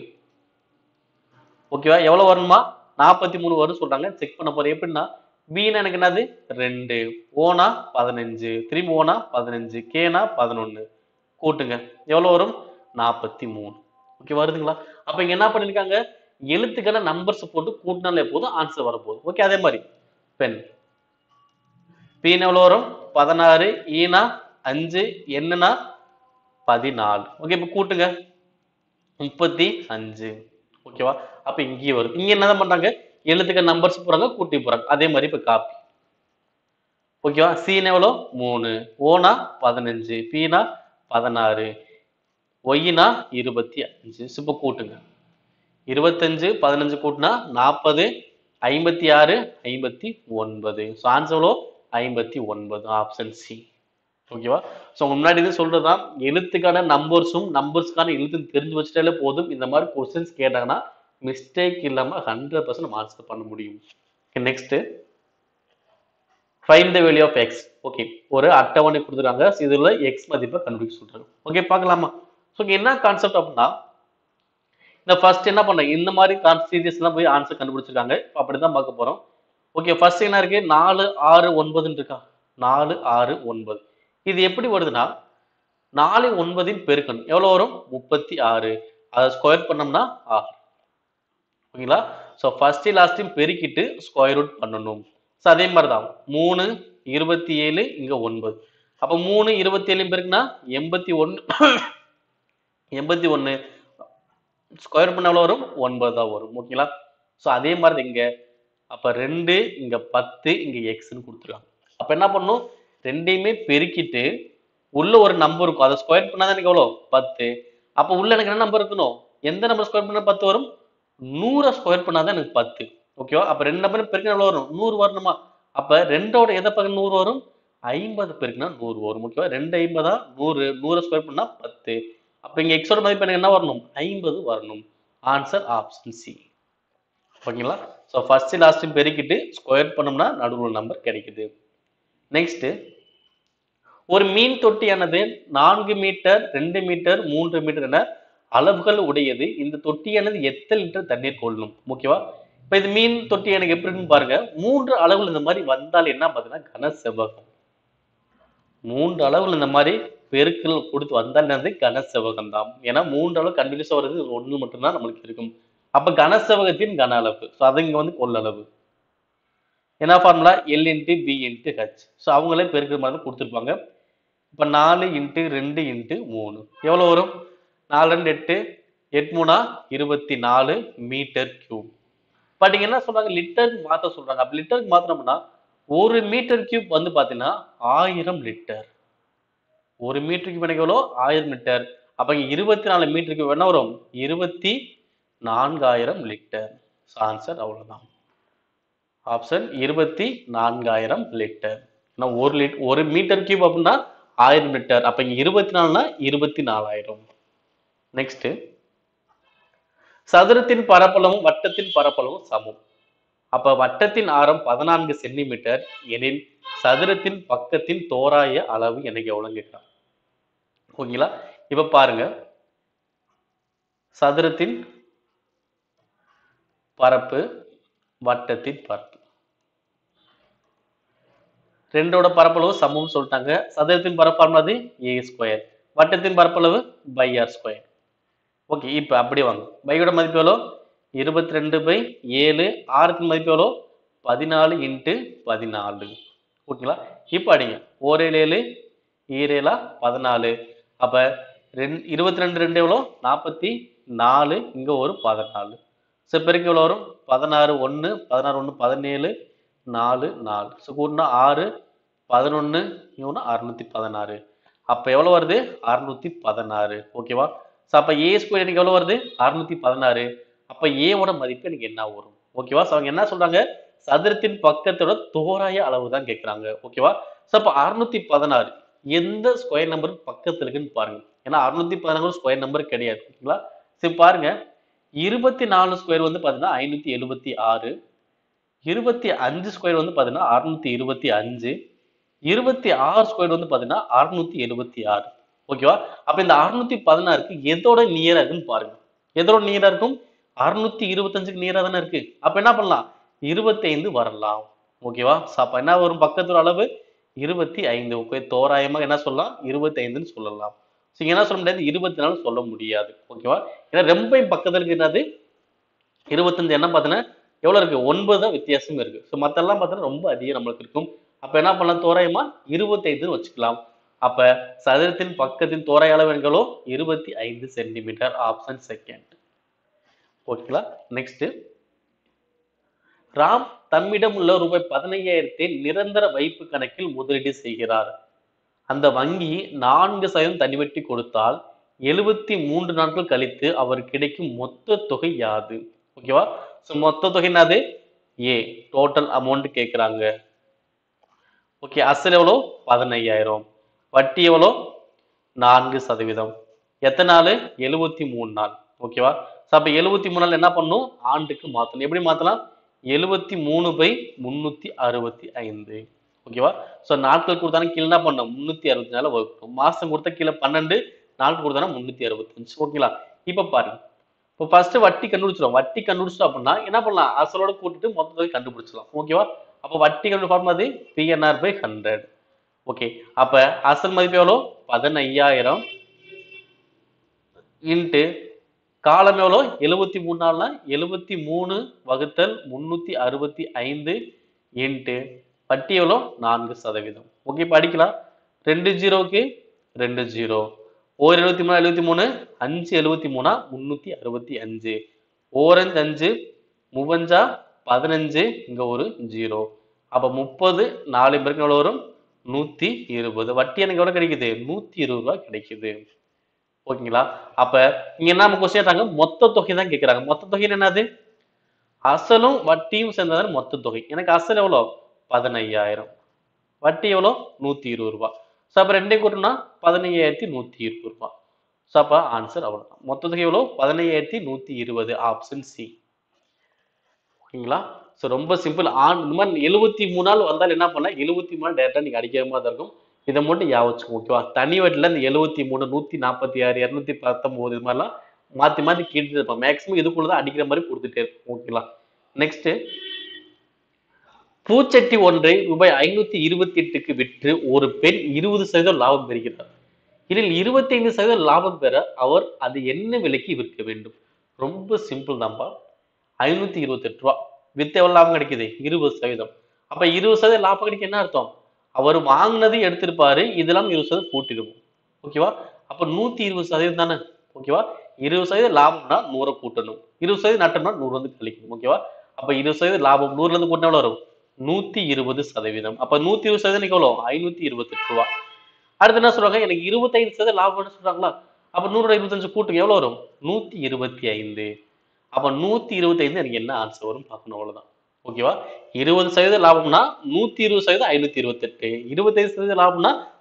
ஓகேவா எவ்வளவு வரணுமா நாற்பத்தி மூணு வரும் சொல்றாங்க செக் பண்ண போறேன் எப்படின்னா பீனா எனக்கு என்னது ரெண்டு ஓனா பதினஞ்சு திரும்பி ஓனா பதினஞ்சு கேனா பதினொன்னு கூட்டுங்க எவ்வளவு வரும் நாற்பத்தி மூணு ஓகே வருதுங்களா அப்ப இங்க என்ன பண்ணிருக்காங்க எழுத்துக்கான நம்பர்ஸ் போட்டு கூட்டினாலே போதும் ஆன்சர் வரப்போகுது ஓகே அதே மாதிரி பென் பீன் எவ்வளவு வரும் பதினாறு ஈனா அஞ்சு என்னன்னா பதினாலு ஓகே இப்ப கூட்டுங்க முப்பத்தி அஞ்சு ஓகேவா அப்ப இங்கேயே வரும் இங்க என்னதான் பண்றாங்க எழுத்துக்க நம்பர்ஸ் போறாங்க கூட்டி போறாங்க அதே மாதிரி இப்ப காப்பி ஓகேவா சீன் எவ்வளோ மூணு ஓனா பதினஞ்சு பீனா பதினாறு ஒய்னா இருபத்தி அஞ்சு இப்போ கூட்டுங்க இருபத்தஞ்சு பதினஞ்சு கூட்டினா நாற்பது ஐம்பத்தி ஆறு ஐம்பத்தி ஒன்பது ஸோ ஆன்சர் எவ்வளோ ஐம்பத்தி ஒன்பது ஆப்ஷன் சி ஓகேவா ஸோ முன்னாடி இது சொல்றதுதான் எழுத்துக்கான நம்பர்ஸும் நம்பர்ஸ்க்கான எழுத்து தெரிஞ்சு வச்சுட்டாலே போதும் இந்த மாதிரி கொஸ்டின்ஸ் கேட்டாங்கன்னா மிஸ்டேக் இல்லாம ஹண்ட்ரட் பர்சன்ட் ஆன்சர் பண்ண முடியும் next find the value of x okay ஒரு அட்டவணை கொடுத்துருக்காங்க So, இதுல எக்ஸ் மதிப்பை கண்டுபிடிக்க சொல்றாங்க ஓகே பார்க்கலாமா ஸோ என்ன கான்செப்ட் அப்படின்னா இந்த ஃபர்ஸ்ட் என்ன பண்ண இந்த மாதிரி சீரியஸ் எல்லாம் போய் ஆன்சர் கண்டுபிடிச்சிருக்காங்க இப்ப அப்படிதான் பார்க்க போறோம் ஓகே ஃபர்ஸ்ட் என்ன இருக்கு நாலு ஆறு ஒன்பதுன்னு இருக்கா நாலு ஆறு ஒன்பது இது எப்படி வருதுன்னா நாலு ஒன்பதின் பெருக்கணும் எவ்வளவு வரும் முப்பத்தி ஆறு அதை ஸ்கொயர் பண்ணோம்னா ஆறு ஓகேங்களா ஸோ ஃபர்ஸ்ட் லாஸ்ட்டையும் பெருக்கிட்டு ஸ்கொயர் ரூட் பண்ணணும் ஸோ அதே மாதிரி தான் மூணு இருபத்தி ஏழு இங்க ஒன்பது அப்போ மூணு இருபத்தி ஏழு பெருக்குனா எண்பத்தி ஒன்று எண்பத்தி ஒன்று ஸ்கொயர் பண்ண எவ்வளோ வரும் ஒன்பது தான் வரும் ஓகேங்களா ஸோ அதே மாதிரி தான் இங்க அப்போ ரெண்டு இங்க பத்து இங்க எக்ஸ்ன்னு கொடுத்துருக்காங்க அப்போ என்ன பண்ணும் ரெண்டையுமே பெருக்கிட்டு உள்ள ஒரு நம்பர் இருக்கும் அதை ஸ்கொயர் பண்ணாதான் எனக்கு எவ்வளோ பத்து அப்போ உள்ள எனக்கு என்ன நம்பர் இருக்கணும் எந்த நம்பர் ஸ்கொயர் பண்ணா பத்து வரும் நூறை ஸ்கொயர் பண்ணாதான் எனக்கு பத்து ஓகேவா அப்ப ரெண்டு நம்பரும் பெருக்கினா எவ்வளவு வரும் நூறு வரணுமா அப்ப ரெண்டோட எதை பக்கம் நூறு வரும் ஐம்பது பெருக்கினா நூறு வரும் ஓகேவா ரெண்டு ஐம்பதா நூறு நூறை ஸ்கொயர் பண்ணா பத்து அப்ப இங்க எக்ஸோட மதிப்பு எனக்கு என்ன வரணும் ஐம்பது வரணும் ஆன்சர் ஆப்ஷன் சி ஓகேங்களா ஸோ ஃபர்ஸ்ட் லாஸ்ட் பெருக்கிட்டு ஸ்கொயர் பண்ணோம்னா நடுவுல நம்பர் கிடைக்குது நெக்ஸ்ட் ஒரு மீன் தொட்டியானது நான்கு மீட்டர் ரெண்டு மீட்டர் மூன்று மீட்டர் என அளவுகள் உடையது இந்த தொட்டியானது எத்தனை லிட்டர் தண்ணீர் கொள்ளும் ஓகேவா இப்ப இது மீன் தொட்டி எனக்கு எப்படின்னு பாருங்க மூன்று அளவுகள் இந்த மாதிரி வந்தால் என்ன பார்த்தீங்கன்னா கன செவ்வகம் மூன்று அளவுகள் இந்த மாதிரி பெருக்கல் கொடுத்து வந்தால் என்னது கன செவ்வகம் தான் ஏன்னா மூன்று அளவு கண்டினியூஸா வருது ஒண்ணு மட்டும்தான் நம்மளுக்கு இருக்கும் அப்ப கன செவ்வகத்தின் கன அளவு ஸோ அது இங்க வந்து கொள்ளளவு என்ன formula l into b into h so அவங்களே பெருக்கிற மாதிரி தான் கொடுத்துருப்பாங்க இப்போ நாலு இன்ட்டு ரெண்டு இன்ட்டு மூணு எவ்வளோ வரும் நாலு ரெண்டு எட்டு எட்டு மூணா இருபத்தி நாலு மீட்டர் கியூப் பட் இங்க என்ன சொல்றாங்க லிட்டருக்கு மாத்த சொல்றாங்க அப்ப லிட்டருக்கு மாத்தினோம்னா ஒரு மீட்டர் கியூப் வந்து பாத்தீங்கன்னா ஆயிரம் லிட்டர் ஒரு மீட்டர் கியூப் எனக்கு எவ்வளோ ஆயிரம் லிட்டர் அப்ப இங்க இருபத்தி நாலு மீட்டர் கியூப் என்ன வரும் இருபத்தி நான்காயிரம் லிட்டர் ஆன்சர் அவ்வளவுதான் ஆப்ஷன் இருபத்தி நான்காயிரம் லிட்டர் ஏன்னா ஒரு லிட் ஒரு மீட்டர் கியூப் அப்படின்னா ஆயிரம் லிட்டர் அப்ப இங்க இருபத்தி நாலுனா இருபத்தி நாலாயிரம் நெக்ஸ்ட் சதுரத்தின் பரப்பளவும் வட்டத்தின் பரப்பளவும் சமம் அப்ப வட்டத்தின் ஆரம் பதினான்கு சென்டிமீட்டர் எனில் சதுரத்தின் பக்கத்தின் தோராய அளவு எனக்கு எவ்வளவு கேட்கலாம் ஓகேங்களா இப்ப பாருங்க சதுரத்தின் பரப்பு வட்டத்தின் பரப்பு ரெண்டோட பரப்பளவு சமம் சொல்லிட்டாங்க சதுரத்தின் பரப்பளவு ஏ ஸ்கொயர் வட்டத்தின் பரப்பளவு பை ஆர் ஸ்கொயர் ஓகே இப்போ அப்படியே வாங்க பையோட மதிப்பு எவ்வளோ இருபத்தி ரெண்டு பை ஏழு ஆறுக்கு மதிப்பு எவ்வளோ பதினாலு இன்ட்டு பதினாலு ஓகேங்களா இப்போ அடிங்க ஓரேழு ஏழு ஈரேழா பதினாலு அப்போ ரெண்டு இருபத்தி ரெண்டு ரெண்டு எவ்வளோ நாற்பத்தி நாலு இங்கே ஒரு பதினாலு ஸோ பெருக்கு எவ்வளோ வரும் பதினாறு ஒன்று பதினாறு ஒன்று பதினேழு நாலு நாலு ஸோ கூட்டினா ஆறு பதினொன்று இவனா அறுநூத்தி பதினாறு அப்போ எவ்வளோ வருது அறுநூத்தி பதினாறு ஓகேவா ஸோ அப்போ ஏ ஸ்கொயர் எனக்கு எவ்வளோ வருது அறுநூத்தி பதினாறு அப்போ ஏவோட மதிப்பு எனக்கு என்ன வரும் ஓகேவா ஸோ அவங்க என்ன சொல்றாங்க சதுரத்தின் பக்கத்தோட தோராய அளவு தான் கேட்குறாங்க ஓகேவா ஸோ அப்போ அறுநூத்தி பதினாறு எந்த ஸ்கொயர் நம்பர் பக்கத்துல இருக்குன்னு பாருங்க ஏன்னா அறுநூத்தி பதினாறு ஸ்கொயர் நம்பர் கிடையாது ஓகேங்களா சரி பாருங்க இருபத்தி நாலு ஸ்கொயர் வந்து பார்த்தீங்கன்னா ஐநூத்தி எழுபத்தி ஆறு இருபத்தி அஞ்சு ஸ்கொயர் வந்து பார்த்தீங்கன்னா அறுநூத்தி இருபத்தி அஞ்சு இருபத்தி ஆறு ஸ்கொயர் வந்து பார்த்தீங்கன்னா அறுநூத்தி எழுபத்தி ஆறு ஓகேவா அப்ப இந்த அறுநூத்தி பதினாறுக்கு எதோட நியரா இருக்குன்னு பாருங்க எதோட நியரா இருக்கும் அறுநூத்தி இருபத்தஞ்சுக்கு நியரா தானே இருக்கு அப்ப என்ன பண்ணலாம் இருபத்தைந்து வரலாம் ஓகேவா ஸோ அப்ப என்ன வரும் பக்கத்தோட அளவு இருபத்தி ஐந்து ஓகே தோராயமா என்ன சொல்லலாம் இருபத்தைந்துன்னு சொல்லலாம் ஸோ இங்க என்ன சொல்ல முடியாது இருபத்தி நாலு சொல்ல முடியாது ஓகேவா ஏன்னா ரொம்ப பக்கத்துல இருக்கு என்னது இருபத்தஞ்சு என்ன பார்த்தீங்கன்னா எவ்வளவு இருக்கு ஒன்பது தான் வித்தியாசம் இருக்கு ஸோ மத்தெல்லாம் பார்த்தீங்கன்னா ரொம்ப அதிகம் நம்மளுக்கு இருக்கும் அப்ப என்ன பண்ணலாம் தோராயமா இருபத்தைந்துன்னு வச்சுக்கலாம் அப்ப சதுரத்தின் பக்கத்தின் தோராய அளவு எண்களோ இருபத்தி ஐந்து சென்டிமீட்டர் ஆப்ஷன் செகண்ட் ஓகேங்களா நெக்ஸ்ட் ராம் தம்மிடம் உள்ள ரூபாய் பதினையாயிரத்தை நிரந்தர வைப்பு கணக்கில் முதலீடு செய்கிறார் அந்த வங்கி நான்கு சதவீதம் தனிவட்டி கொடுத்தால் எழுபத்தி மூன்று நாட்கள் கழித்து அவர் கிடைக்கும் மொத்த தொகை யாது ஓகேவா ஸோ மொத்த தொகை என்னது ஏ டோட்டல் அமௌண்ட் கேட்குறாங்க ஓகே அசல் எவ்வளோ பதினையாயிரம் வட்டி எவ்வளோ நான்கு சதவீதம் எத்தனை நாள் எழுபத்தி மூணு நாள் ஓகேவா ஸோ அப்போ எழுபத்தி மூணு நாள் என்ன பண்ணணும் ஆண்டுக்கு மாற்றணும் எப்படி மாற்றலாம் எழுபத்தி மூணு பை முந்நூற்றி அறுபத்தி ஐந்து ஓகேவா ஸோ நாட்கள் கொடுத்தாலும் கீழே என்ன பண்ணணும் முந்நூற்றி அறுபத்தி நாலு வகுக்கணும் மாதம் கொடுத்தா கீழே பன்னெண்டு நாட்கள் கொடுத்தானா முந்நூற்றி அறுபத்தஞ்சு ஓகேங்களா இப்போ பாருங்க இப்போ ஃபர்ஸ்ட் வட்டி கண்டுபிடிச்சிடும் வட்டி கண்டுபிடிச்சிட்டோம் அப்படின்னா என்ன பண்ணலாம் அசலோட கூட்டிட்டு மொத்த தொகை கண்டுபிடிச்சிடலாம் ஓகேவா அப்போ வட்டி கண்டு form PNR by hundred okay அப்ப அசல் மதிப்பு எவ்வளோ பதினையாயிரம் இன்ட்டு காலம் எவ்வளோ எழுபத்தி மூணு நாள்னா எழுபத்தி மூணு வகுத்தல் முந்நூற்றி அறுபத்தி ஐந்து இன்ட்டு வட்டி எவ்வளோ நான்கு சதவீதம் ஓகே படிக்கலாம் ரெண்டு ஜீரோவுக்கு ரெண்டு ஜீரோ ஓர் எழுபத்தி மூணு எழுபத்தி மூணு அஞ்சு எழுபத்தி மூணா முந்நூற்றி அறுபத்தி அஞ்சு ஓரஞ்சு அஞ்சு முவஞ்சா பதினஞ்சு இங்க ஒரு ஜீரோ அப்ப முப்பது நாலு பேருக்கு எவ்வளவு வரும் நூத்தி இருபது வட்டி எனக்கு எவ்வளவு கிடைக்குது நூத்தி இருபது ரூபாய் கிடைக்குது ஓகேங்களா அப்ப இங்க என்ன நம்ம கொஸ்டின் கேட்டாங்க மொத்த தொகை தான் கேட்கறாங்க மொத்த தொகை என்னது அசலும் வட்டியும் சேர்ந்ததான் மொத்த தொகை எனக்கு அசல் எவ்வளோ பதினையாயிரம் வட்டி எவ்வளோ நூத்தி இருபது ரூபாய் ஸோ அப்போ ரெண்டையும் கூட்டணும்னா பதினையாயிரத்தி நூத்தி இருபது ரூபாய் ஸோ அப்போ ஆன்சர் அவ்வளோதான் மொத்த தொகை எவ்வளோ பதினையாயிரத்தி நூத்தி இருபது ஆப்ஷன் சி ஓகேங்களா ஸோ ரொம்ப சிம்பிள் ஆன் இந்த மாதிரி எழுபத்தி மூணு நாள் வந்தால் என்ன பண்ணலாம் எழுபத்தி மூணு டேரெக்டாக நீங்கள் அடிக்கிற மாதிரி தான் இருக்கும் இதை மட்டும் ஞாபகம் வச்சுக்கோங்க ஓகேவா தனி வட்டியில் இந்த எழுபத்தி மூணு நூற்றி நாற்பத்தி ஆறு இரநூத்தி பத்தொம்போது இது மாதிரிலாம் மாற்றி மாற்றி கேட்டுட்டு இருப்போம் மேக்ஸிமம் இதுக்குள்ள தான் அடிக்கிற மாதிரி கொடுத்துட்டே இருக்கும் ஓகேங்களா நெக்ஸ்ட் பூச்சட்டி ஒன்றை ரூபாய் ஐநூத்தி இருபத்தி எட்டுக்கு விற்று ஒரு பெண் இருபது சதவீதம் லாபம் பெறுகிறார் இதில் இருபத்தைந்து சதவீதம் லாபம் பெற அவர் அது என்ன விலைக்கு விற்க வேண்டும் ரொம்ப சிம்பிள் தான்ப்பா ஐநூத்தி இருபத்தெட்டு ரூபா வித்து எவ்வளவு லாபம் கிடைக்குது இருபது சதவீதம் அப்ப இருபது சதவீதம் லாபம் கிடைக்க என்ன அர்த்தம் அவர் வாங்கினது எடுத்திருப்பாரு இதெல்லாம் இருபது சதவீதம் கூட்டிடுவோம் ஓகேவா அப்ப நூத்தி இருபது சதவீதம் தானே ஓகேவா இருபது சதவீதம் லாபம்னா நூறை கூட்டணும் இருபது சதவீதம் நட்டம்னா நூறு வந்து கழிக்கணும் ஓகேவா அப்ப இருபது சதவீதம் லாபம் நூறுல இருந்து கூட்டினா எவ்வளவு வரும் நூத்தி இருபது சதவீதம் அப்ப நூத்தி இருபது சதவீதம் எனக்கு எவ்வளவு ஐநூத்தி இருபத்தெட்டு ரூபா அடுத்து என்ன சொல்றாங்க எனக்கு இருபத்தைந்து சதவீதம் லாபம்னு சொல்றாங்களா அப்ப நூறு இருபத்தஞ்சு கூட்டுங்க எவ்வளவு வரும் நூத்தி இருபத்தி ஐந்து அப்ப நூத்தி இருபத்தி ஐந்து எனக்கு என்ன ஆன்சர் வரும் பார்க்கணும் அவ்வளவுதான் ஓகேவா இருபது சதவீதம் லாபம்னா நூத்தி இருபது சதவீதம் ஐநூத்தி இருபத்தெட்டு இருபத்தைந்து சதவீதம் லாபம்னா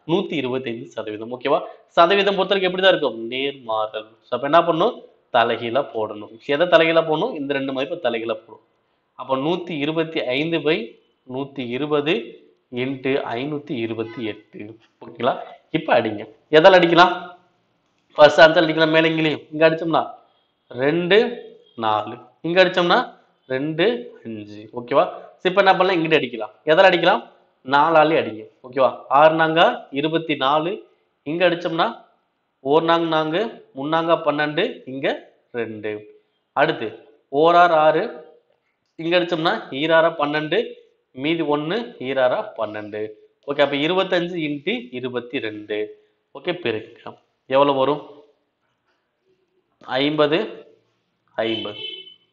நூத்தி இருபத்தைந்து சதவீதம் ஓகேவா சதவீதம் பொறுத்தவரைக்கும் எப்படி தான் இருக்கும் நேர்மாறல் ஸோ அப்போ என்ன பண்ணணும் தலைகீழா போடணும் எதை தலைகீழா போடணும் இந்த ரெண்டு மதிப்பை தலைகீழா போடணும் அப்போ நூத்தி இருபத்தி ஐந்து பை நூத்தி இருபது இன்ட்டு ஐநூத்தி இருபத்தி எட்டு ஓகேங்களா இப்போ அடிங்க எதால் அடிக்கலாம் ஃபர்ஸ்ட் ஆன்சர் அடிக்கலாம் மேலே இங்கேயும் இங்க அடிச்சோம்னா ரெண்டு நாலு இங்க அடிச்சோம்னா ரெண்டு அஞ்சு ஓகேவா இப்போ என்ன பண்ணலாம் இங்கிட்ட அடிக்கலாம் எதால் அடிக்கலாம் நாலாலே அடிங்க ஓகேவா ஆறு நாங்க இருபத்தி நாலு இங்க அடிச்சோம்னா ஓர் நாங்க நாங்க முன்னாங்க பன்னெண்டு இங்க ரெண்டு அடுத்து ஓரார் ஆறு இங்க அடிச்சோம்னா ஈராரா பன்னெண்டு மீதி ஒண்ணு ஈராரா பன்னெண்டு ஓகே அப்ப இருபத்தஞ்சு இன்ட்டு இருபத்தி ரெண்டு ஓகே பெருக்கலாம் எவ்வளவு வரும் ஐம்பது ஐம்பது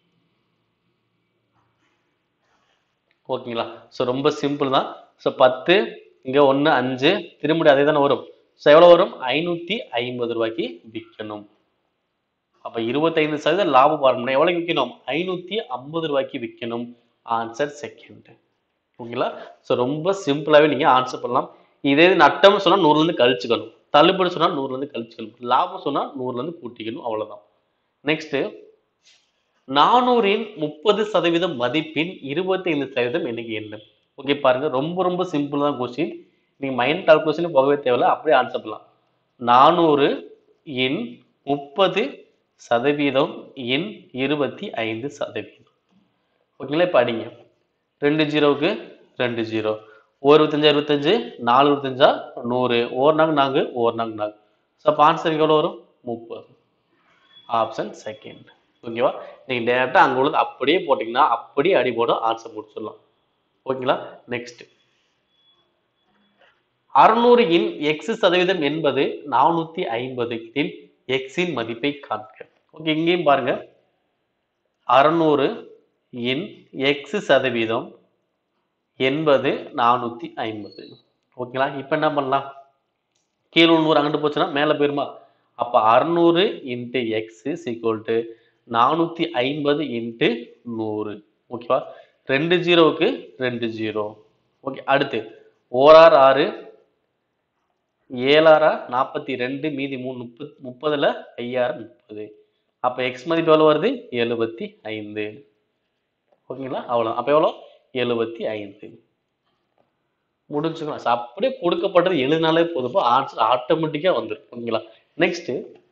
ஓகேங்களா ஸோ ரொம்ப சிம்பிள் தான் ஸோ பத்து இங்கே ஒன்று அஞ்சு திரும்பி அதே தானே வரும் ஸோ எவ்வளோ வரும் ஐநூற்றி ஐம்பது ரூபாய்க்கு விற்கணும் அப்போ இருபத்தைந்து சதவீதம் லாபம் வரணும்னா எவ்வளோக்கு விற்கணும் ஐநூற்றி ஐம்பது ரூபாய்க்கு விற்கணும் ஆன்சர் செகண்ட் ஓகேங்களா ஸோ ரொம்ப சிம்பிளாகவே நீங்கள் ஆன்சர் பண்ணலாம் இதே இது நட்டம் சொன்னால் நூறுலேருந்து கழிச்சுக்கணும் தள்ளுபடி சொன்னால் நூறுலேருந்து கழிச்சுக்கணும் லாபம் சொன்னால் நூறுலேருந்து கூட்டிக்கணும் அவ்வளோதான் நெக்ஸ்ட்டு நானூறின் முப்பது சதவீதம் மதிப்பின் இருபத்தைந்து சதவீதம் எனக்கு என்ன ஓகே பாருங்க ரொம்ப ரொம்ப சிம்பிள் தான் கொஸ்டின் நீங்க மைண்ட் கால்குலேஷன் போகவே தேவையில்ல அப்படியே ஆன்சர் பண்ணலாம் நானூறு இன் முப்பது சதவீதம் இன் இருபத்தி ஐந்து சதவீதம் ஓகேங்களா இப்போ அடிங்க ரெண்டு ஜீரோவுக்கு ரெண்டு ஜீரோ ஒரு இருபத்தஞ்சா இருபத்தஞ்சு நாலு இருபத்தஞ்சா நூறு ஓர் நாங்க நான்கு ஓர் நாங்க நான்கு ஸோ அப்போ ஆன்சர் எவ்வளோ வரும் முப்பது ஆப்ஷன் செகண்ட் ஓகேவா நீங்கள் டேரெக்டாக அங்கே உள்ளது அப்படியே போட்டிங்கன்னா அப்படியே அடி போடும் ஆன்சர் முடிச்சிடலாம் ஓகேங்களா நெக்ஸ்ட் அறுநூறு இன் எக்ஸ் சதவீதம் என்பது நானூற்றி ஐம்பது இதில் எக்ஸின் மதிப்பை காண்க ஓகே இங்கேயும் பாருங்க அறுநூறு இன் எக்ஸ் சதவீதம் எண்பது நானூற்றி ஐம்பது ஓகேங்களா இப்போ என்ன பண்ணலாம் கீழே நூறு அங்கிட்டு போச்சுன்னா மேலே போயிருமா அப்போ அறுநூறு இன்ட்டு எக்ஸ் சீக்குவல் டு நானூற்றி ஐம்பது இன்ட்டு நூறு ஓகேவா ரெண்டு ஜீரோவுக்கு ரெண்டு ஜீரோ ஓகே அடுத்து ஓரார் ஆறு ஏழாரா நாற்பத்தி ரெண்டு மீதி மூணு முப்பது முப்பதுல ஐயாயிரம் முப்பது அப்போ எக்ஸ் மதிப்பு எவ்வளோ வருது எழுபத்தி ஐந்து ஓகேங்களா அவ்வளோ அப்போ எவ்வளோ எழுபத்தி ஐந்து முடிஞ்சுக்கலாம் So, அப்படியே கொடுக்கப்பட்டது எழுதினாலே போதுப்போ ஆன்சர் ஆட்டோமேட்டிக்காக வந்துடும் ஓகேங்களா நெக்ஸ்ட்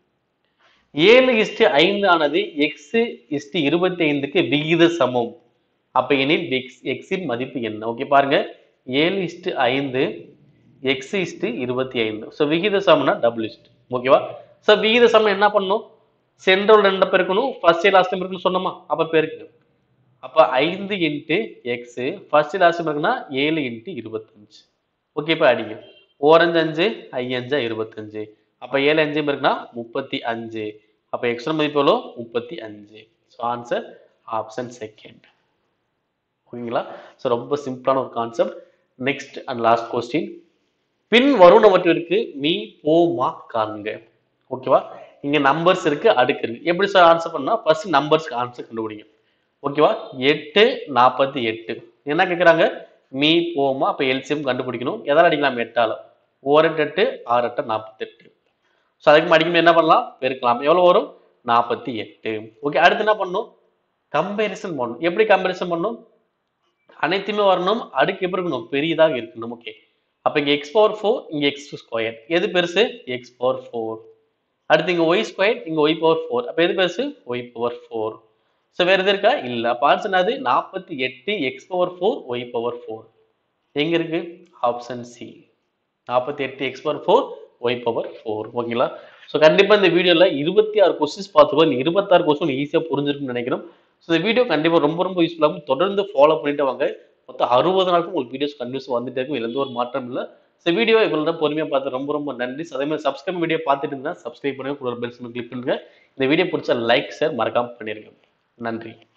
ஏழு இஸ்டு ஐந்து ஆனது எக்ஸ் இஸ்டு இருபத்தி ஐந்துக்கு விகித சமம் அப்ப எனில் எக்ஸ் எக்ஸின் மதிப்பு என்ன ஓகே பாருங்க ஏழு இஸ்டு ஐந்து எக்ஸ் இஸ்டு இருபத்தி ஐந்து ஸோ விகித சமம்னா டபுள் இஸ்ட் ஓகேவா ஸோ விகித சமம் என்ன பண்ணணும் சென்ட்ரல் ரெண்டு பெருக்கணும் ஃபர்ஸ்ட் லாஸ்ட் பெருக்கணும் சொன்னோமா அப்ப பெருக்கணும் அப்ப ஐந்து இன்ட்டு எக்ஸ் ஃபர்ஸ்ட் லாஸ்ட் பெருக்குனா ஏழு இன்ட்டு இருபத்தஞ்சு ஓகே இப்போ அடிங்க ஓரஞ்சு அஞ்சு ஐயஞ்சா இருபத்தஞ்சு அப்ப ஏழு அஞ்சு இருக்குன்னா முப்பத்தி அஞ்சு அப்ப எக்ஸ்ட்ரா மதிப்பு எவ்வளோ முப்பத்தி அஞ்சு ஸோ ஆன்சர் ஆப்ஷன் செகண்ட் ஓகேங்களா ஸோ ரொம்ப சிம்பிளான ஒரு concept next and last question பின் வருணவற்றிற்கு மீ போ மா காண்க ஓகேவா இங்க நம்பர்ஸ் இருக்கு அடுக்கு இருக்கு எப்படி சார் ஆன்சர் பண்ணா ஃபர்ஸ்ட் நம்பர்ஸ்க்கு ஆன்சர் கண்டுபிடிங்க ஓகேவா எட்டு நாற்பத்தி எட்டு என்ன கேட்குறாங்க மீ போமா அப்போ எல்சியம் கண்டுபிடிக்கணும் எதால் அடிக்கலாம் எட்டால ஓரெட்டு எட்டு ஆறு எட்டு நாற்பத்தெட்டு ஸோ அதுக்கு அடிக்கும் என்ன பண்ணலாம் பெருக்கலாம் எவ்வளோ வரும் நாற்பத்தி எட்டு ஓகே அடுத்து என்ன பண்ணணும் கம்பேரிசன் பண்ணணும் எப்படி கம்பேரிசன் பண்ணணும் அனைத்துமே வரணும் அடுக்கு எப்படி இருக்கணும் பெரியதாக இருக்கணும் ஓகே அப்போ இங்கே எக்ஸ் பவர் ஃபோர் இங்கே எக்ஸ் ஸ்கொயர் எது பெருசு எக்ஸ் பவர் ஃபோர் அடுத்து இங்கே ஒய் ஸ்கொயர் இங்கே ஒய் பவர் ஃபோர் அப்போ எது பெருசு ஒய் பவர் ஃபோர் ஸோ வேறு எது இருக்கா இல்லை அப்போ ஆன்சர் என்னது நாற்பத்தி எட்டு x power four y power four எங்க இருக்கு ஆப்ஷன் சி நாற்பத்தி எட்டு x power four y power four ஓகேங்களா ஸோ கண்டிப்பாக இந்த வீடியோவில் இருபத்தி ஆறு கொஸ்டின்ஸ் பார்த்துக்கோ இந்த இருபத்தாறு கொஸ்டின் ஈஸியாக புரிஞ்சிருக்கும்னு நினைக்கிறோம் ஸோ இந்த வீடியோ கண்டிப்பாக ரொம்ப ரொம்ப யூஸ்ஃபுல்லாகும் தொடர்ந்து ஃபாலோ பண்ணிட்டு வாங்க மொத்தம் அறுபது நாளுக்கும் உங்களுக்கு வீடியோஸ் கண்டினியூஸ் வந்துட்டே இருக்கும் இதுல எந்த ஒரு மாற்றம் இல்லை ஸோ வீடியோ இவ்வளோ தான் பொறுமையாக பார்த்து ரொம்ப ரொம்ப நன்றி அதே மாதிரி சப்ஸ்கிரைப் வீடியோ பார்த்துட்டு இருந்தால் சப்ஸ்கிரைப் பண்ணுங்க கூட பெல்ஸ் கிளிக் பண்ணுங்க இந்த வீடியோ பிடிச்சா லைக் ஷேர் மறக்காம பண்ணிருங்க நன்றி